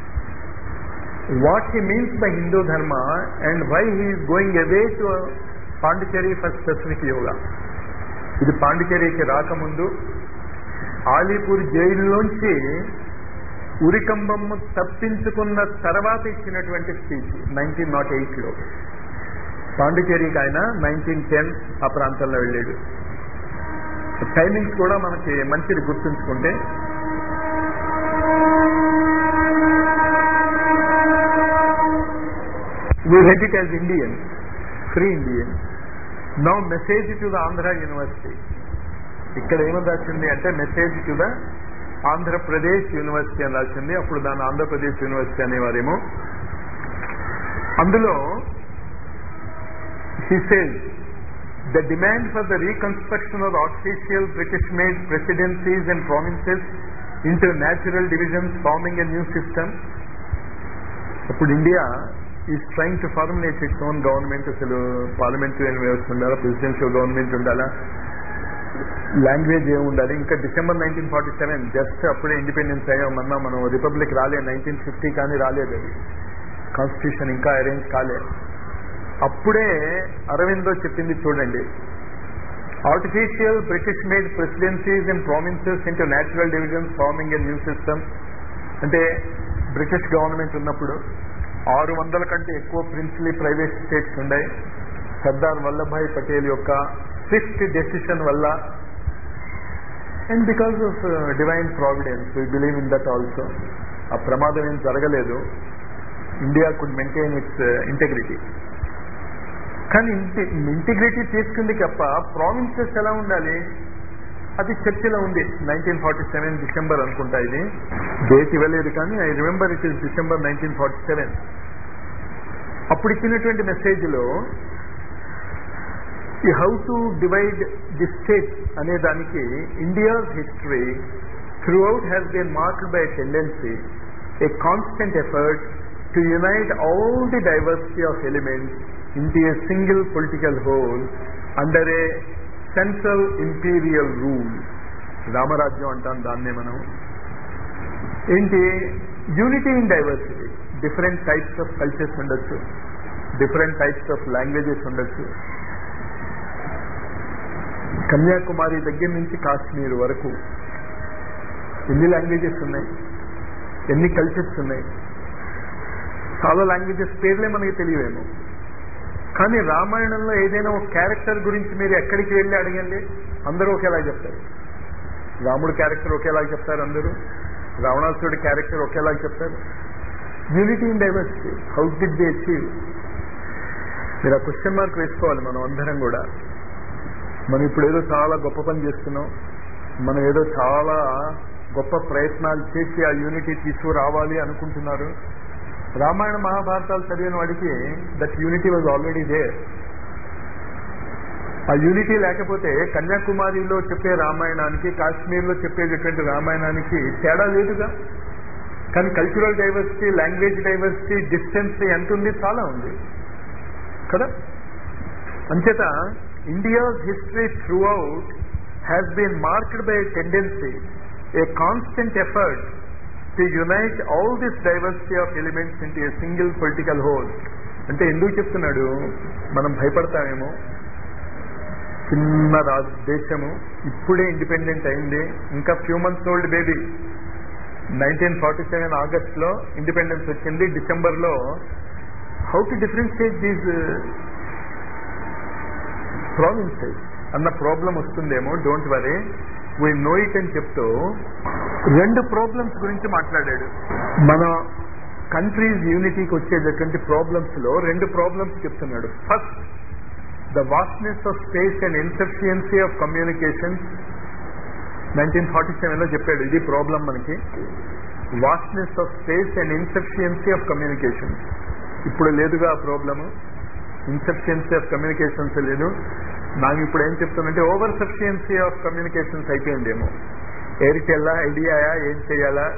what he means by Hindu Dharma and why he is going away to Pondicherry for specific yoga. ఇది పాండిచేరికి రాకముందు ఆలీపూర్ జైల్లోంచి ఉరికంబము తప్పించుకున్న తర్వాత ఇచ్చినటువంటి స్పీచ్ నైన్టీన్ నాట్ ఎయిట్లో పాండిచేరికి ఆయన నైన్టీన్ టెన్ ఆ ప్రాంతంలో వెళ్ళాడు టైమింగ్స్ కూడా మనకి మంచిది గుర్తుంచుకుంటే we read it as Indian, free Indian. Now message to the Andhra University. ఇక్కడ ఏమని రాసింది అంటే message to the Andhra Pradesh university అని రాసింది అప్పుడు దాన్ని ఆంధ్రప్రదేశ్ యూనివర్సిటీ అనేవారేమో అందులో he says the demand for the reconstruction of artificial British made presidencies and provinces into natural divisions forming a new system ఇప్పుడు India is trying to formulate its own government అసలు పార్లమెంటరీ వ్యవస్థ ఉండాలా ప్రెసిడెన్షియల్ గవర్నమెంట్ ఉండాలా లాంగ్వేజ్ ఏమి ఉండాలి ఇంకా December nineteen forty seven just అప్పుడే ఇండిపెండెన్స్ అయ్యామన్నా మనం రిపబ్లిక్ రాలేదు నైన్టీన్ ఫిఫ్టీ కానీ రాలేదు అది కాన్స్టిట్యూషన్ ఇంకా అరేంజ్ కాలే అప్పుడే అరవిందో చెప్పింది చూడండి artificial British made presidencies and provinces into natural divisions forming a new system అంటే బ్రిటిష్ గవర్నమెంట్ ఉన్నప్పుడు ఆరు వందల కంటే ఎక్కువ ప్రిన్స్లీ ప్రైవేట్ స్టేట్స్ ఉన్నాయి సర్దార్ వల్లభాయ్ పటేల్ యొక్క స్విఫ్ట్ డెసిషన్ వల్ల and because of divine providence we believe in that also ఆ ప్రమాదం ఏం జరగలేదు India could maintain its integrity కానీ ఇంటిగ్రిటీ తీసుకుంది తప్ప ప్రావిన్సెస్ ఎలా ఉండాలి అది చర్చలో ఉంది నైన్టీన్ ఫార్టీ సెవెన్ డిసెంబర్ అనుకుంటా ఇది డేట్ ఇవ్వలేదు కానీ I remember it is December nineteen forty seven అప్పుడు ఇచ్చినటువంటి మెసేజ్లో ఈ how to divide the state అనే దానికి India's history throughout has been marked by tendency a constant effort to unite all the diversity of elements into a single political whole under a central imperial rule రామరాజ్యం అంటాం దాన్నే మనం ఏంటి unity in diversity different types of cultures ఉండొచ్చు డిఫరెంట్ టైప్స్ ఆఫ్ లాంగ్వేజెస్ ఉండొచ్చు కన్యాకుమారి దగ్గర నుంచి కాశ్మీర్ వరకు ఎన్ని లాంగ్వేజెస్ ఉన్నాయి ఎన్ని కల్చర్స్ ఉన్నాయి చాలా లాంగ్వేజెస్ పేర్లే మనకి తెలియవేమో కానీ రామాయణంలో ఏదైనా ఒక క్యారెక్టర్ గురించి మీరు ఎక్కడికి వెళ్ళి అడగండి అందరూ ఒకేలా చెప్తారు రాముడు క్యారెక్టర్ ఒకేలా చెప్తారు అందరూ రావణాసురుడి క్యారెక్టర్ ఒకేలా చెప్తారు unity in diversity how did the achieve మీరు ఆ క్వశ్చన్ మార్క్ వేసుకోవాలి మనం అందరం కూడా మనం ఇప్పుడు ఏదో చాలా గొప్ప పని చేస్తున్నాం మనం ఏదో చాలా గొప్ప ప్రయత్నాలు చేసి ఆ యూనిటీ తీసుకురావాలి అనుకుంటున్నారు రామాయణ మహాభారతాలు చదివిన వాడికి that unity was already there ఆ యూనిటీ లేకపోతే కన్యాకుమారిలో చెప్పే రామాయణానికి కాశ్మీర్లో చెప్పేటటువంటి రామాయణానికి తేడా లేదుగా కానీ cultural diversity language diversity distance ఎంత ఉంది చాలా ఉంది కదా అంచేత India's history throughout has been marked by tendency a constant effort to unite all this diversity of elements into a single political whole అంటే ఎందుకు చెప్తున్నాడు మనం భయపడతామేమో చిన్న రాజు దేశము ఇప్పుడే ఇండిపెండెంట్ అయింది ఇంకా few months old baby nineteen forty seven ఆగస్ట్లో ఇండిపెండెన్స్ వచ్చింది డిసెంబర్లో how to differentiate these provinces అన్న ప్రాబ్లం వస్తుందేమో don't worry we know it అని చెప్తూ రెండు ప్రాబ్లమ్స్ గురించి మాట్లాడాడు మన కంట్రీస్ యూనిటీకి వచ్చేటటువంటి ప్రాబ్లమ్స్ లో రెండు ప్రాబ్లమ్స్ చెప్తున్నాడు first the vastness of space and insufficiency of communication nineteen forty seven లో చెప్పాడు ఇది ప్రాబ్లం మనకి vastness of space and insufficiency of communication ఇప్పుడు లేదుగా ఆ ప్రాబ్లము ఇన్సఫిషియన్సీ ఆఫ్ కమ్యూనికేషన్స్ లేదు నాకు ఇప్పుడు ఏం చెప్తానంటే ఓవర్ సఫిషియన్సీ ఆఫ్ కమ్యూనికేషన్స్ అయిపోయిందేమో ఎయిర్టెల్లా ఐడియాయా ఏం చేయాలా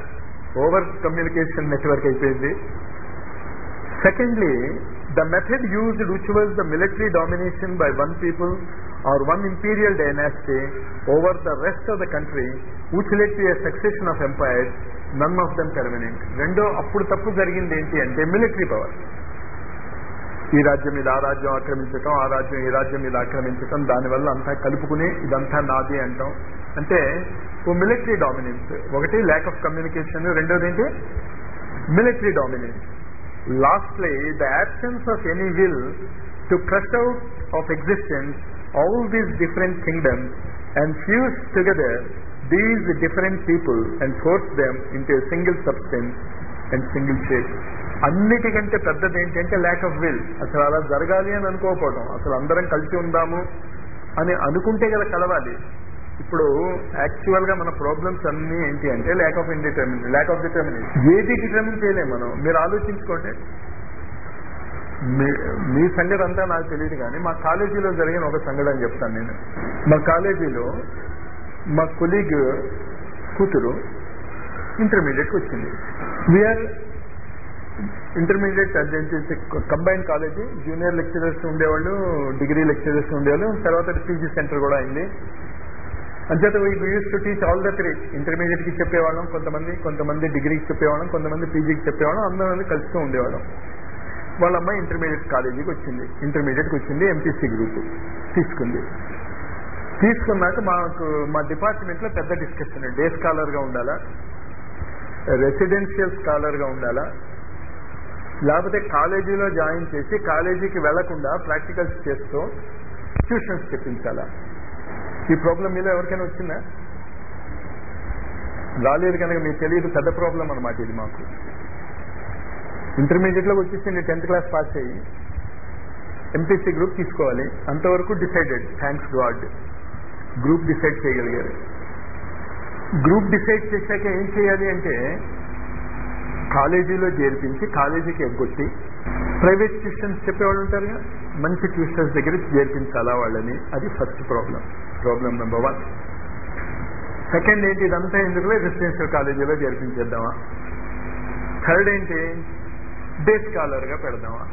ఓవర్ కమ్యూనికేషన్ నెట్వర్క్ అయిపోయింది secondly the method used which was the military domination by one people or one imperial dynasty over the rest of the country which led to a succession of empires none of them permanent రెండో అప్పుడు తప్పు జరిగింది ఏంటి అంటే మిలిటరీ పవర్ ఈ రాజ్యం మీద ఆ రాజ్యం ఆక్రమించటం ఆ రాజ్యం ఈ రాజ్యం మీద ఆక్రమించటం దానివల్ల అంతా కలుపుకుని ఇదంతా నాది అంటాం అంటే ఓ మిలిటరీ డామినెన్స్ ఒకటి ల్యాక్ ఆఫ్ కమ్యూనికేషన్ రెండోది ఏంటి military dominance lastly the absence of any will to crush out of existence all these different kingdoms and fuse together these different people and force them into a single substance and single shape. అన్నిటికంటే పెద్దది ఏంటంటే ల్యాక్ ఆఫ్ విల్ అసలు అలా జరగాలి అని అనుకోకపోవడం అసలు అందరం కలిసి ఉందాము అని అనుకుంటే కదా కలవాలి ఇప్పుడు యాక్చువల్ గా మన ప్రాబ్లమ్స్ అన్ని ఏంటి అంటే ల్యాక్ ఆఫ్ ఇండిటర్మిన్ ల్యాక్ ఆఫ్ డిటర్మినేషన్ ఏది డిటర్మిన్ చేయలేము మనం మీరు ఆలోచించుకోండి మీ- మీ సంగతి అంతా నాకు తెలియదు కానీ మా కాలేజీలో జరిగిన ఒక సంగతి అని చెప్తాను నేను మా కాలేజీలో మా కొలీగ్ కూతురు ఇంటర్మీడియట్కి వచ్చింది వీఆర్ ఇంటర్మీడియట్ అదేంటి కంబైన్డ్ కాలేజీ జూనియర్ లెక్చరర్స్ ఉండేవాళ్ళు డిగ్రీ లెక్చరర్స్ ఉండేవాళ్ళు తర్వాత పీజీ సెంటర్ కూడా అయింది అంచేత used to teach all the three intermediate కి చెప్పేవాళ్ళం కొంతమంది కొంతమంది డిగ్రీకి చెప్పేవాళ్ళం కొంతమంది పీజీకి చెప్పేవాళ్ళం అందరం కలుస్తూ ఉండేవాళ్ళం వాళ్ళ అమ్మాయి ఇంటర్మీడియట్ కాలేజీకి వచ్చింది ఇంటర్మీడియట్కి వచ్చింది ఎంపీసీ గ్రూప్ తీసుకుంది తీసుకున్నాక మాకు మా డిపార్ట్మెంట్ లో పెద్ద డిస్కషన్ డే స్కాలర్ గా ఉండాలా రెసిడెన్షియల్ స్కాలర్ గా ఉండాలా లేకపోతే కాలేజీలో జాయిన్ చేసి కాలేజీకి వెళ్లకుండా ప్రాక్టికల్స్ చేస్తూ ట్యూషన్స్ చెప్పించాలా ఈ ప్రాబ్లం మీద ఎవరికైనా వచ్చిందా రాలేదు కనుక మీకు తెలియదు పెద్ద ప్రాబ్లం అనమాట ఇది మాకు ఇంటర్మీడియట్ లో వచ్చేసింది టెన్త్ క్లాస్ పాస్ అయ్యి ఎంపీసీ గ్రూప్ తీసుకోవాలి అంతవరకు decided thanks God group decide చేయగలిగారు గ్రూప్ డిసైడ్ చేశాక ఏం చేయాలి అంటే కాలేజీలో చేర్పించి కాలేజీకి ఎగ్గొట్టి ప్రైవేట్ ట్యూషన్స్ చెప్పేవాళ్ళు ఉంటారుగా మంచి ట్యూషన్స్ దగ్గర చేర్పించాలా వాళ్ళని అది first problem problem number one second ఏంటి ఇదంతా ఎందుకులే రెసిడెన్షియల్ కాలేజీలో చేర్పించేద్దామా థర్డ్ ఏంటి డే స్కాలర్ గా పెడదామా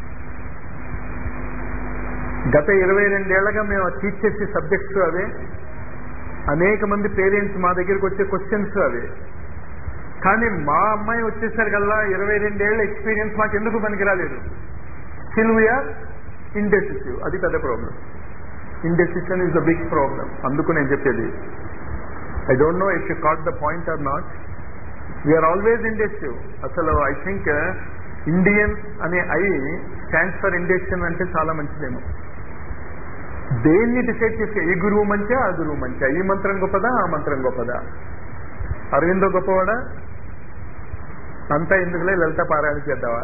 గత ఇరవై రెండేళ్లగా మేము టీచ్ చేసే సబ్జెక్ట్స్ అవే అనేక మంది పేరెంట్స్ మా దగ్గరికి వచ్చే క్వశ్చన్స్ అవే కానీ మా అమ్మాయి వచ్చేసరికల్లా ఇరవై రెండేళ్ల ఎక్స్పీరియన్స్ మాకు ఎందుకు పనికిరాలేదు స్టిల్ వీఆర్ ఇండెసిసివ్ అది పెద్ద problem indecision is the big problem అందుకు నేను చెప్పేది I don't know if you caught the point or not we are always indecisive అసలు ఐ థింక్ ఇండియన్ అనే ఐ స్టాండ్స్ ఫర్ ఇండెసిషన్ అంటే చాలా మంచిదేమో దేన్ని డిసైడ్ చేసే ఈ గురువు మంచా ఆ గురువు మంచా ఈ మంత్రం గొప్పదా ఆ మంత్రం గొప్పదా అరవిందో గొప్పవాడా అంతా ఎందుకులే లలిత పారాయణ చేద్దావా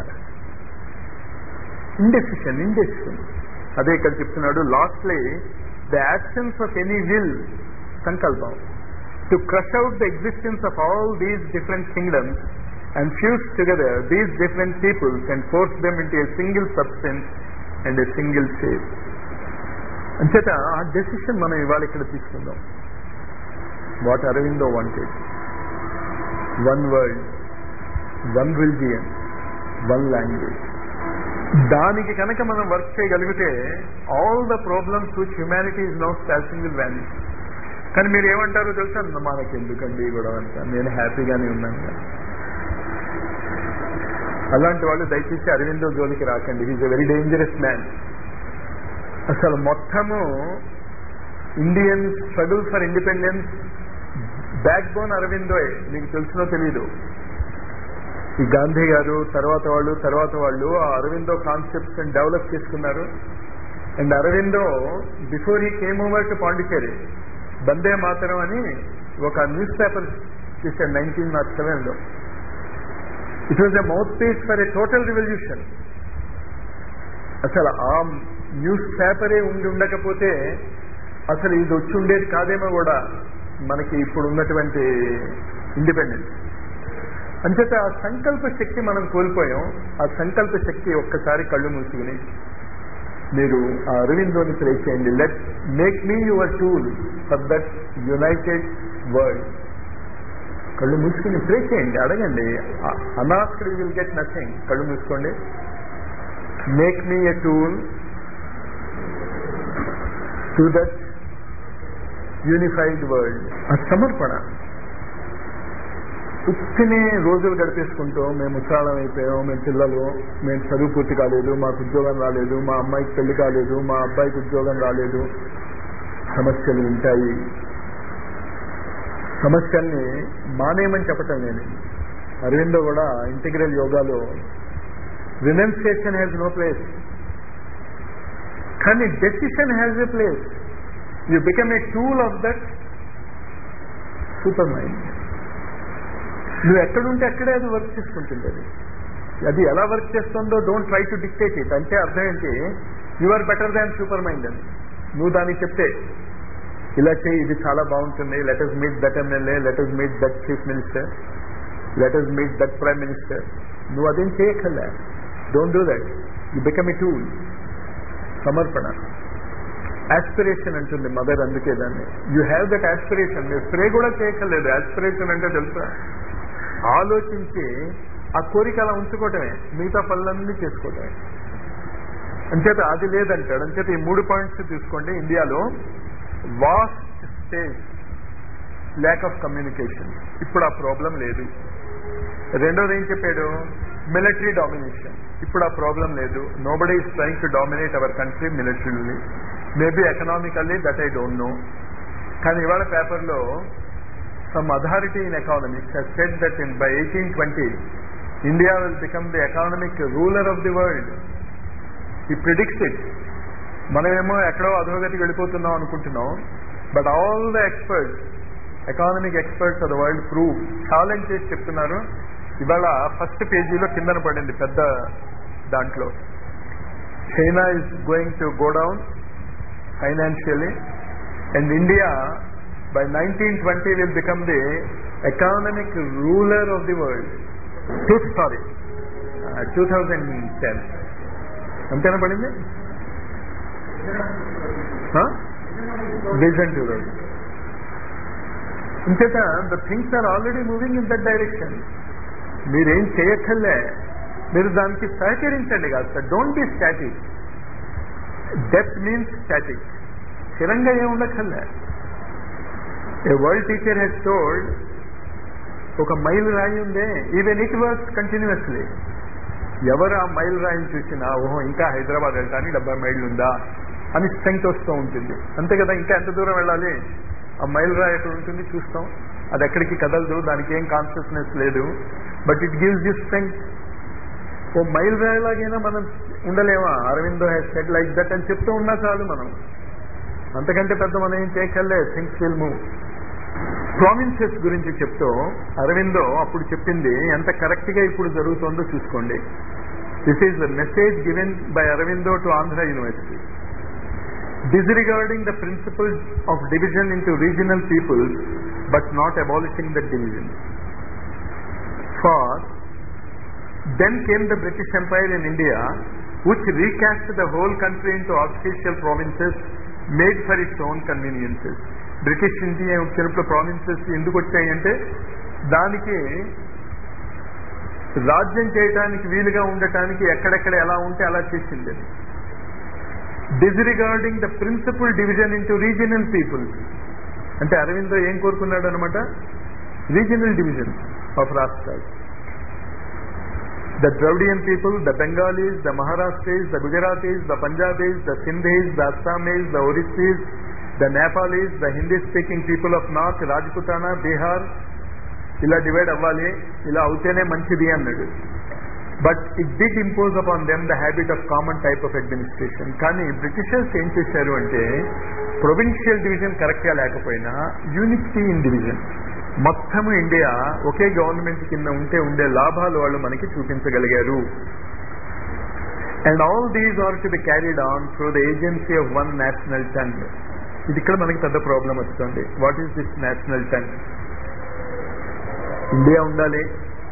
ఇండెసిషన్ ఇండెసిషన్ అదే ఇక్కడ చెప్తున్నాడు lastly the absence of any will సంకల్పం to crush out the existence of all these different kingdoms and fuse together these different peoples and force them into a single substance and a single shape అంచేత ఆ డెసిషన్ మనం ఇవాళ ఇక్కడ తీసుకుందాం what Aurobindo wanted one world one religion one language దానికి కనుక మనం వర్క్ చేయగలిగితే all the problems which humanity is now స్టాసింగ్ విల్ వ్యానిష్ కానీ మీరు ఏమంటారో తెలుసా మనకి ఎందుకండి ఈ గొడవ అంతా నేను హ్యాపీగానే ఉన్నాను కదా. అలాంటి వాళ్ళు దయచేసి అరవిందో జోలికి రాకండి is a very dangerous man అసలు మొత్తము Indian struggle for independence backbone అరవిందోయ్ మీకు తెలుసునో తెలీదు ఈ గాంధీ గారు తర్వాత వాళ్ళు తర్వాత వాళ్ళు ఆ అరవిందో కాన్సెప్ట్స్ డెవలప్ చేసుకున్నారు and Aurobindo before he came over to Pondicherry Bande Mataram అని ఒక న్యూస్ పేపర్ చేశాడు నైన్టీన్ నాట్ సెవెన్ లో it was a mouthpiece for a total revolution అసలు ఆ న్యూస్ పేపరే ఉండి ఉండకపోతే అసలు ఇది వచ్చి ఉండేది కాదేమో కూడా మనకి ఇప్పుడు ఉన్నటువంటి ఇండిపెండెన్స్ అంచేత ఆ సంకల్ప శక్తి మనం కోల్పోయాం ఆ సంకల్ప శక్తి ఒక్కసారి కళ్ళు మూసుకుని మీరు ఆ అరవిందోని ప్రే చేయండి let make me your tool for that united world కళ్ళు మూసుకుని ప్రే చేయండి అడగండి అనాస్క్డ్ విల్ గెట్ నథింగ్ కళ్ళు మూసుకోండి make me a tool to that unified world ఆ సమర్పణ ఉత్తినే రోజులు గడిపేసుకుంటూ మేము ఉత్సాహం అయిపోయాం మేము పిల్లలు మేము చదువు పూర్తి కాలేదు మాకు ఉద్యోగం రాలేదు మా అమ్మాయికి పెళ్లి కాలేదు మా అబ్బాయికి ఉద్యోగం రాలేదు సమస్యలు ఉంటాయి సమస్యల్ని మానేయమని చెప్పటం నేను అరవిందో కూడా ఇంటిగ్రల్ యోగాలో రినౌన్సియేషన్ హ్యాజ్ నో ప్లేస్ కానీ decision has a place you become a tool of that supermind నువ్వు ఎక్కడుంటే అక్కడే అది వర్క్ చేసుకుంటుంది అది అది ఎలా వర్క్ చేస్తుందో don't try to dictate it అంటే అర్థం ఏంటి you are better than supermind అని నువ్వు దానికి చెప్తే ఇలా చేయి ఇది చాలా బాగుంటుంది let us meet that MLA let us meet that chief minister let us meet that prime minister నువ్వు అదేం చేయక్కర్లే don't do that you become a tool సమర్పణ ఆస్పిరేషన్ అంటుంది మదర్ అందుకే దాన్ని యూ హ్యావ్ దట్ ఆస్పిరేషన్ మీరు స్ప్రే కూడా చేయక్కర్లేదు ఆస్పిరేషన్ అంటే తెలుసా ఆలోచించి ఆ కోరిక అలా ఉంచుకోవటమే మిగతా పనులన్నీ చేసుకోవటమే అంచేత అది లేదంటాడు అంచేత ఈ మూడు పాయింట్స్ తీసుకోండి ఇండియాలో vast stage lack of communication ఇప్పుడు ఆ ప్రాబ్లం లేదు రెండోది ఏం చెప్పాడు మిలిటరీ డామినేషన్ ఇప్పుడు ఆ ప్రాబ్లం లేదు nobody is trying to dominate our country militarily maybe economically that I don't know కానీ ఇవాళ పేపర్లో some authority in economics has said that in by 1820 India will become the economic ruler of the world. He predicts it. మనమేమో ఎక్కడో అధోగతికి వెళ్ళిపోతున్నాం అనుకుంటున్నాం but all the experts economic experts of the world prove challenge చేసి చెప్తున్నారు ఇవాళ ఫస్ట్ పేజీలో కిందన పడింది పెద్ద దాంట్లో China is going to go down financially and India by 1920 will become the economic ruler of the world. Two, sorry, uh, 2010. అంతేనా పడింది విజన్ టూ థౌజండ్ ఇంచేత the things are already moving in that direction మీరేం చేయక్కర్లే మీరు దానికి సహకరించండి కాస్త don't be static depth means static స్థిరంగా ఏం ఉండక్కర్లే a world teacher he's told ఒక మైల్ రాయి ఉందే ఈవెన్ ఇట్ వర్క్స్ కంటిన్యూస్లీ ఎవరు ఆ మైల్ రాయిని చూసినా ఓహో ఇంకా హైదరాబాద్ వెళ్ళడానికి డెబ్బై మైళ్ళు ఉందా అని స్ట్రెంగ్త్ వస్తూ ఉంటుంది అంతే కదా ఇంకా ఎంత దూరం వెళ్ళాలి ఆ మైల్ రాయి ఎక్కడ ఉంటుంది చూస్తాం అది ఎక్కడికి కదలదు దానికి ఏం కాన్షియస్నెస్ లేదు but it gives you strength ఓ మైల్ రాయిలాగైనా మనం ఉండలేమా Aurobindo has said like that అని చెప్తూ ఉన్నా చాలు మనం అంతకంటే పెద్ద మనం ఏం చేయగలే థింగ్స్ విల్ మూవ్ ప్రావిన్సెస్ గురించి చెప్తూ అరవిందో అప్పుడు చెప్పింది ఎంత కరెక్ట్ గా ఇప్పుడు జరుగుతుందో చూసుకోండి this is the message given by Aurobindo to Andhra University disregarding the principle of division into regional peoples but not abolishing the division. For then came the British Empire in India which recast the whole country into artificial provinces made for its own conveniences. British India వచ్చినప్పుడు ప్రావిన్సెస్ ఎందుకు వచ్చాయంటే దానికి రాజ్యం చేయడానికి వీలుగా ఉండటానికి ఎక్కడెక్కడ ఎలా ఉంటే అలా చేసింది అది disregarding the principle division into regional peoples అంటే అరవిందో ఏం కోరుకున్నాడు అనమాట రీజనల్ డివిజన్ ఆఫ్ రాష్ట్రాలు the Dravidian people the Bengalis the Maharashtris the Gujaratis the Punjabis the Sindhis the Assamese the Orissis the Nepalis the Hindi speaking people of north Rajputana Bihar ఇలా డివైడ్ అవ్వాలి ఇలా అవుతేనే మంచిది అన్నాడు but it did impose upon them the habit of common type of administration కానీ బ్రిటిషర్స్ ఏం చేశారు అంటే ప్రొవిన్షియల్ డివిజన్ కరెక్ట్ గా లేకపోయినా యూనిటీ ఇన్ డివిజన్ మొత్తము ఇండియా ఒకే గవర్నమెంట్ కింద ఉంటే ఉండే లాభాలు వాళ్ళు మనకి చూపించగలిగారు and all these are to be carried on through the agency of one national tongue ఇది ఇక్కడ మనకి పెద్ద ప్రాబ్లం వస్తుంది what is this national tongue India ఉండాలి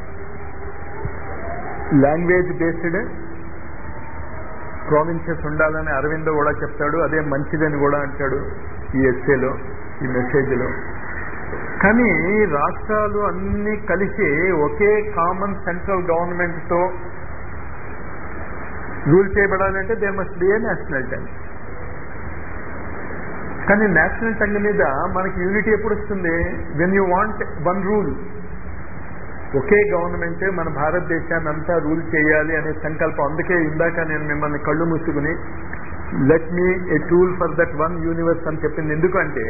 లాంగ్వేజ్ బేస్డ్ ప్రావిన్సెస్ ఉండాలని అరవిందో కూడా చెప్తాడు అదే మంచిదని కూడా అంటాడు ఈ ఎస్సేలో ఈ మెసేజ్లో కానీ రాష్ట్రాలు అన్ని కలిసి ఒకే కామన్ సెంట్రల్ గవర్నమెంట్ తో రూల్ చేయబడాలంటే they must be a national tongue కానీ నేషనల్ టంగ్ మీద మనకి యూనిటీ ఎప్పుడు వస్తుంది when you want one rule ఒకే గవర్నమెంట్ మన భారతదేశాన్ని అంతా రూల్ చేయాలి అనే సంకల్పం అందుకే ఇందాక నేను మిమ్మల్ని కళ్ళు మూసుకుని let me a tool for that one universe అని చెప్పింది ఎందుకంటే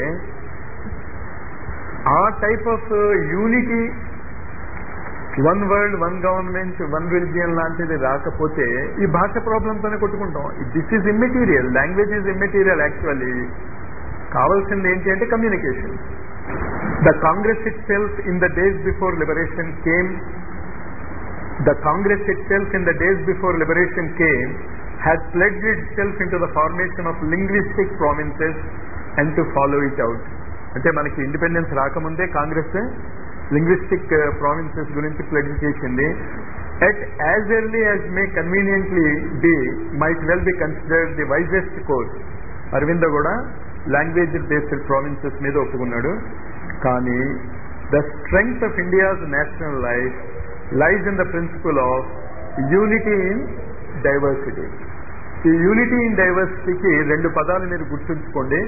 ఆ type of unity one world one government one religion లాంటిది రాకపోతే ఈ భాష ప్రాబ్లంతోనే కొట్టుకుంటాం this is immaterial language is immaterial actually కావాల్సింది ఏంటి అంటే communication the Congress itself in the days before liberation came the Congress itself in the days before liberation came had pledge itself into the formation of linguistic provinces and to follow it out అంటే మనకి ఇండిపెండెన్స్ రాకముందే కాంగ్రెస్ లింగ్విస్టిక్ ప్రావిన్సెస్ గురించి ప్లెడ్జ్ చేసింది at as early as may conveniently be might well be considered the wisest course Aravinda కూడా లాంగ్వేజ్ బేస్డ్ ప్రావిన్సెస్ మీద ఒప్పుకున్నాడు కానీ the strength of India's national life lies in the principle of unity in diversity ఈ యూనిటీ ఇన్ డైవర్సిటీకి రెండు పదాలు మీరు గుర్తుంచుకోండి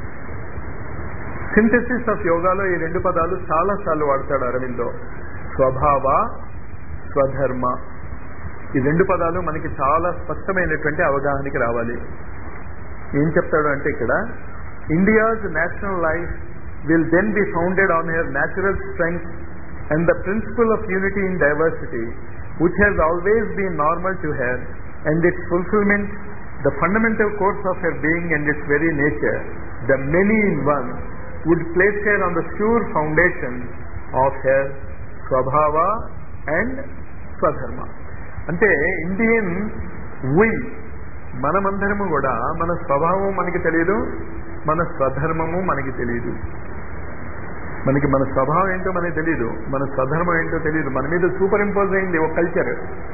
సింథసిస్ ఆఫ్ యోగాలో ఈ రెండు పదాలు చాలా సార్లు వాడతాడు అరవిందో స్వభావ స్వధర్మ ఈ రెండు పదాలు మనకి చాలా స్పష్టమైనటువంటి అవగాహనకి రావాలి ఏం చెప్తాడు అంటే ఇక్కడ India's national life will then be founded on her natural strength and the principle of unity in diversity which has always been normal to her, and its fulfillment, the fundamental course of her being and its very nature, the many in one, would place her on the sure foundation of her స్వభావ అండ్ స్వధర్మ అంటే ఇండియన్ వి మనమందరము కూడా మన స్వభావం మనకి తెలియదు మన స్వధర్మము మనకి తెలియదు మనకి మన స్వభావం ఏంటో మనకి తెలియదు మన స్వధర్మం ఏంటో తెలియదు మన మీద సూపర్ ఇంపోజ్ అయింది ఒక culture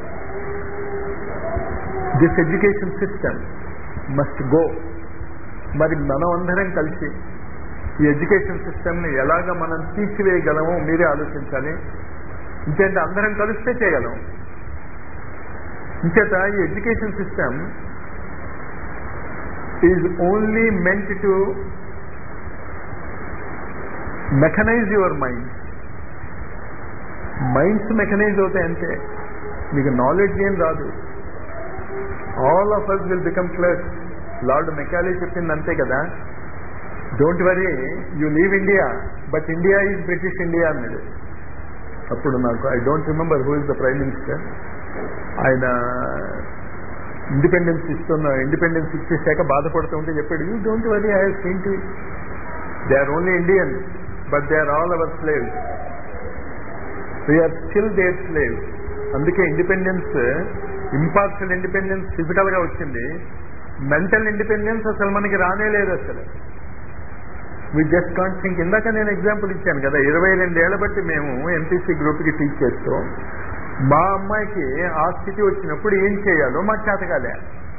this education system must go మరి మనం అందరం కలిసి ఈ ఎడ్యుకేషన్ సిస్టమ్ని ఎలాగ మనం తీసివేయగలమో మీరే ఆలోచించాలి ఇంకేంటే అందరం కలిస్తే చేయగలం ఇంచేత ఈ education system is only meant to mechanize your mind minds mechanize అవుతాయి అంతే మీకు నాలెడ్జ్ ఏం రాదు all of us will become clerk Lord Macaulay చెప్పింది అంతే కదా don't worry you leave India but India is British India అన్నాడు అప్పుడు నాకు I don't remember who is the prime minister ఆయన ఇండిపెండెన్స్ ఇస్తున్న ఇండిపెండెన్స్ ఇచ్చేసాక బాధపడుతూ ఉంటే చెప్పాడు you don't worry I have seen to they are only Indian but they are all our slaves we are still their slaves అందుకే ఇండిపెండెన్స్ ఇంపార్షియల్ ఇండిపెండెన్స్ ఫిజికల్ గా వచ్చింది మెంటల్ ఇండిపెండెన్స్ అసలు మనకి రానే లేదు అసలు వి జస్ట్ కాంట్ థింక్ ఇందాక నేను ఎగ్జాంపుల్ ఇచ్చాను కదా ఇరవై రెండేళ్ల బట్టి మేము ఎంపీసీ గ్రూప్కి టీచ్ చేస్తూ మా అమ్మాయికి ఆ స్థితి వచ్చినప్పుడు ఏం చేయాలో మాకు చేతకాలే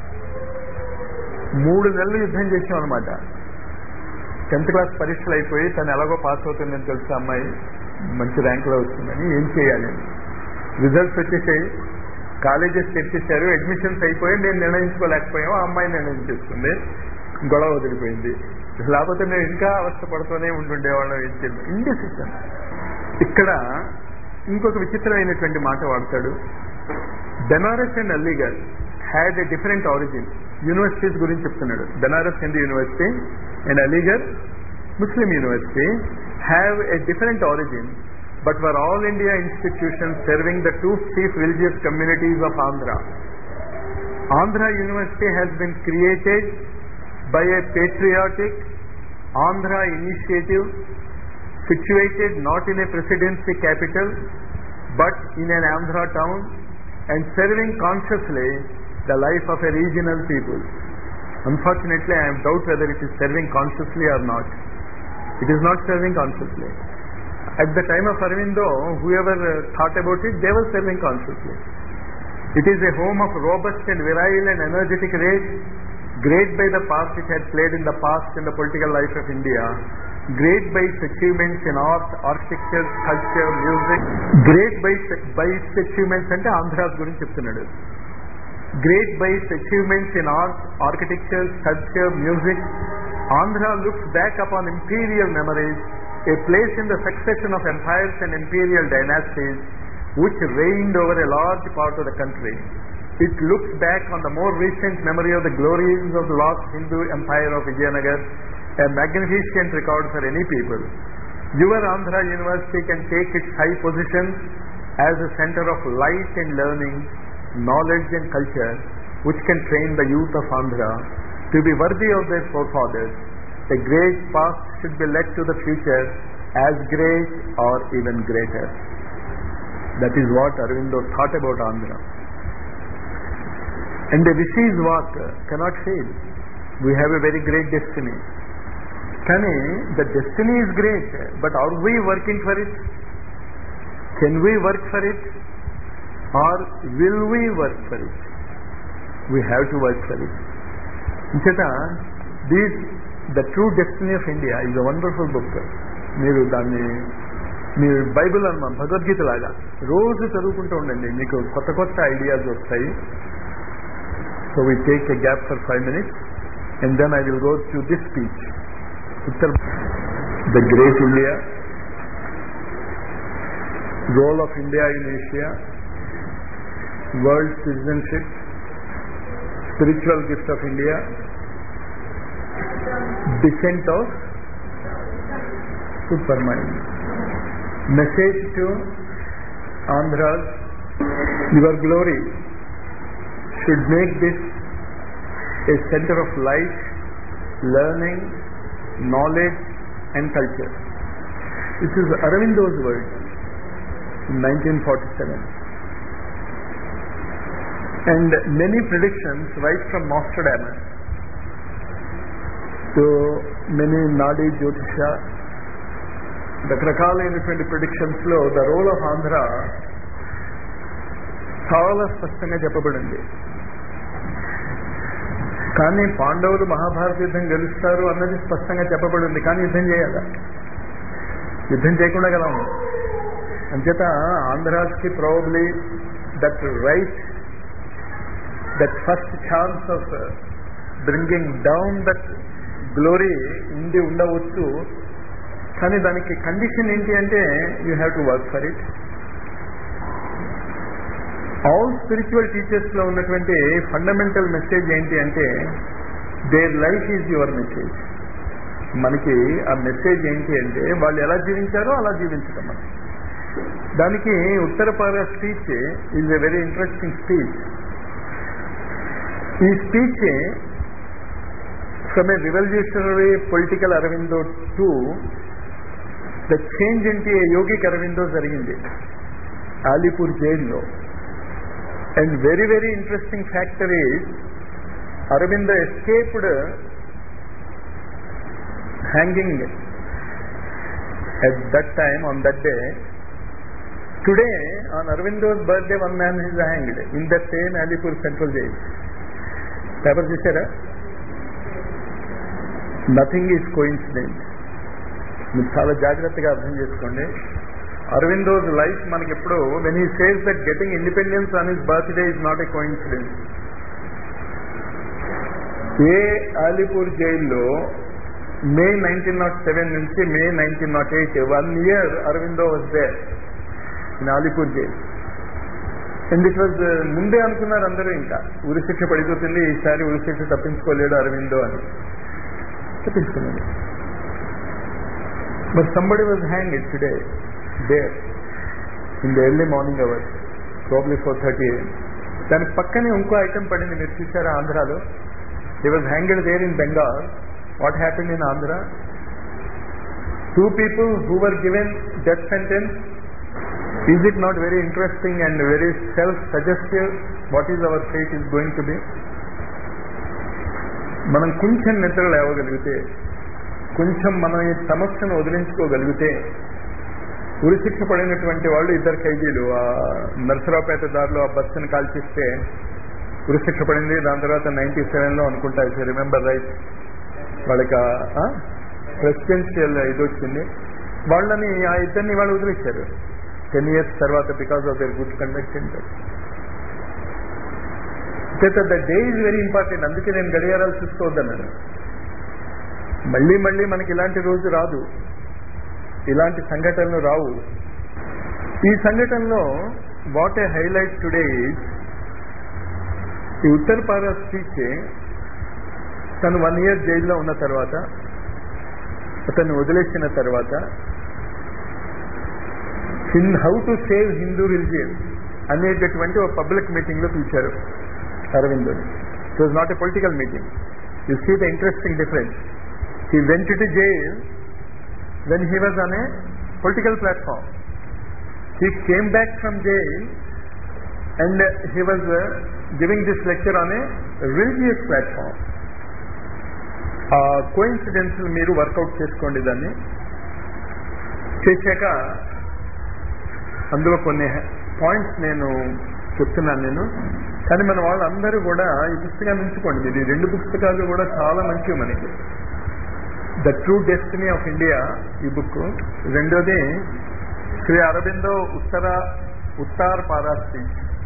మూడు నెలలు యుద్ధం చేసాం అనమాట టెన్త్ క్లాస్ పరీక్షలు అయిపోయి తను ఎలాగో పాస్ అవుతుందని తెలిసి అమ్మాయి మంచి ర్యాంకులో వస్తుందని ఏం చేయాలి రిజల్ట్స్ వచ్చేసాయి కాలేజెస్ తెచ్చేసారు అడ్మిషన్స్ అయిపోయి నేను నిర్ణయించుకోలేకపోయాం ఆ అమ్మాయి నిర్ణయించేస్తుంది గొడవ వదిలిపోయింది లేకపోతే మేము ఇంకా అవస్థపడుతూనే ఉంటుండేవాళ్ళం ఏం చేయాలి ఇండిసిషన్ ఇక్కడ ఇంకొక విచిత్రమైనటువంటి మాట వాడతాడు Banaras and Aligarh had a different origin universities గురించి చెప్తున్నాడు Banaras Hindu University and Aligarh Muslim University have a different origin but were all India institutions serving the two chief religious communities of Andhra. Andhra University has been created by a patriotic Andhra initiative situated not in a presidency capital but in an Andhra town and serving consciously the life of a regional people. Unfortunately, I am doubt whether it is serving consciously or not. It is not serving consciously. At the time of Arvindo, whoever uh, thought about it, they were serving consciously. It is a home of robust and virile and energetic race, great by the past it had played in the past in the political life of India, great by its achievements in art, architecture, culture, music. Great by its, by its achievements అంటే ఆంధ్రాస్ గురించి చెప్తున్నాడు great by its achievements in art, architecture, culture, music. Andhra looks back upon imperial memories, a place in the succession of empires and imperial dynasties which reigned over a large part of the country. It looks back on the more recent memory of the glories of the lost Hindu empire of Vijayanagar, a magnificent record for any people. Your Andhra University can take its high position as a center of light and learning, knowledge and culture, which can train the youth of Andhra to be worthy of their forefathers. A great past should be led to the future as great or even greater. That is what Arvindo thought about Andhra. And the Rishi's work cannot fail. We have a very great destiny. కానీ the destiny is great but are we working for it can we work for it or will we work for it we have to work for it ఇంచేత these the true destiny of India is a wonderful book మీరు దాన్ని మీరు బైబిల్ అన్నమా భగవద్గీత లాగా రోజు చదువుకుంటూ ఉండండి మీకు కొత్త కొత్త ఐడియాస్ వస్తాయి so we take a gap for five minutes and then I will go to this speech ఉత్తర్ the great India role of India in Asia world citizenship spiritual gift of India descent of supermind message to Andhras your glory should make this a center of light, learning, knowledge and culture. This is Aravindo's words in 1947. And many predictions right from Nostradamus to many Nadi Jyotisha, రకరకాలైనటువంటి predictions లో ద రోల్ ఆఫ్ ఆంధ్ర చాలా స్పష్టంగా చెప్పబడింది కానీ పాండవులు మహాభారత యుద్ధం గెలుస్తారు అన్నది స్పష్టంగా చెప్పబడింది కానీ యుద్ధం చేయాలా యుద్ధం చేయకుండా కదా ఉంది అంచేత ఆంధ్రాస్కి probably that right that first chance of bringing down that glory ఉండి ఉండవచ్చు కానీ దానికి కండిషన్ ఏంటి అంటే you have to work for it all spiritual teachers లో ఉన్నటువంటి ఫండమెంటల్ మెసేజ్ ఏంటి అంటే their life is your message మనకి ఆ మెసేజ్ ఏంటి అంటే వాళ్ళు ఎలా జీవించారో అలా జీవించడం మనం దానికి Uttarpara speech is a very interesting speech ఈ speech from a revolutionary political Aurobindo to the change into yogic Aurobindo జరిగింది ఆలీపూర్ జైల్లో and very very interesting factor is Aravinda escaped hanging at that time on that day today on arvindo's birthday one man is hanged in that same alipur central jail paper చూసారా నథింగ్ ఈజ్ కోయిన్సిడెంట్ మీరు చాలా జాగ్రత్తగా అర్థం చేసుకోండి అరవిందోస్ లైఫ్ మనకి ఎప్పుడు when he says that getting independence on his birthday is not a coincidence a Alipore జైల్లో మే నైన్టీన్ నాట్ సెవెన్ నుంచి May nineteen nought eight one year Aurobindo was there in Alipore jail and it was ముందే అనుకున్నారు అందరూ ఇంకా ఉరిశిక్ష పడిపోతుంది ఈసారి ఉరిశిక్ష తప్పించుకోలేడు అరవిందో అని తప్పించుకున్నాడు but somebody was hanged today there in the early morning hours probably four thirty దాని పక్కనే ఇంకో ఐటమ్ పడింది మీరు చూసారా ఆంధ్రాలో he was hanged there in Bengal what happened in Andhra two people who were given death sentence is it not very interesting and very self suggestive what is our fate is going to be మనం కొంచెం నిద్ర లేవగలిగితే కొంచెం మనం ఈ సమస్యను వదిలించుకోగలిగితే ఉరిశిక్ష పడినటువంటి వాళ్ళు ఇద్దరు ఖైదీలు ఆ నర్సరావుపేట దారిలో ఆ బస్సును కాల్చిస్తే ఉరిశిక్ష పడింది దాని తర్వాత నైన్టీ సెవెన్లో అనుకుంటా ఇఫ్ రిమెంబర్ రైట్ వాళ్ళకి ప్రెసిడెన్షియల్ ఇది వచ్చింది వాళ్ళని ఆ ఇద్దరిని వాళ్ళు వదిలేశారు టెన్ ఇయర్స్ తర్వాత because of their good conduct అంటారు the day is very important అందుకే నేను గడియారాలు చూసుకోవద్దన్నాను మళ్ళీ మళ్ళీ మనకి ఇలాంటి రోజు రాదు ఇలాంటి సంఘటనలు రావు ఈ సంఘటనలో what a highlight today is ఈ ఉత్తర్ పారా స్పీచ్ తను వన్ ఇయర్ జైల్లో ఉన్న తర్వాత అతన్ని వదిలేసిన తర్వాత హిన్ how to save Hindu religion అనేటటువంటి ఒక పబ్లిక్ మీటింగ్ లో పిలిచారు అరవిందోని it was not a political meeting you see the interesting difference he went to jail when he was on a political platform he came back from jail and he was giving this lecture on A religious platform ఆ కోయిన్సిడెన్స్ మీరు వర్కౌట్ చేసుకోండి దాన్ని చేశాక అందులో కొన్ని పాయింట్స్ నేను చెప్తున్నాను నేను కానీ మన వాళ్ళందరూ కూడా ఈ పుస్తకాన్ని ఉంచుకోండి ఇది రెండు పుస్తకాలు కూడా చాలా మంచివి మనకి the true destiny of India ఈ బుక్ రెండోది శ్రీ అరబిందో ఉత్తర ఉత్తార్ పారా స్పీచ్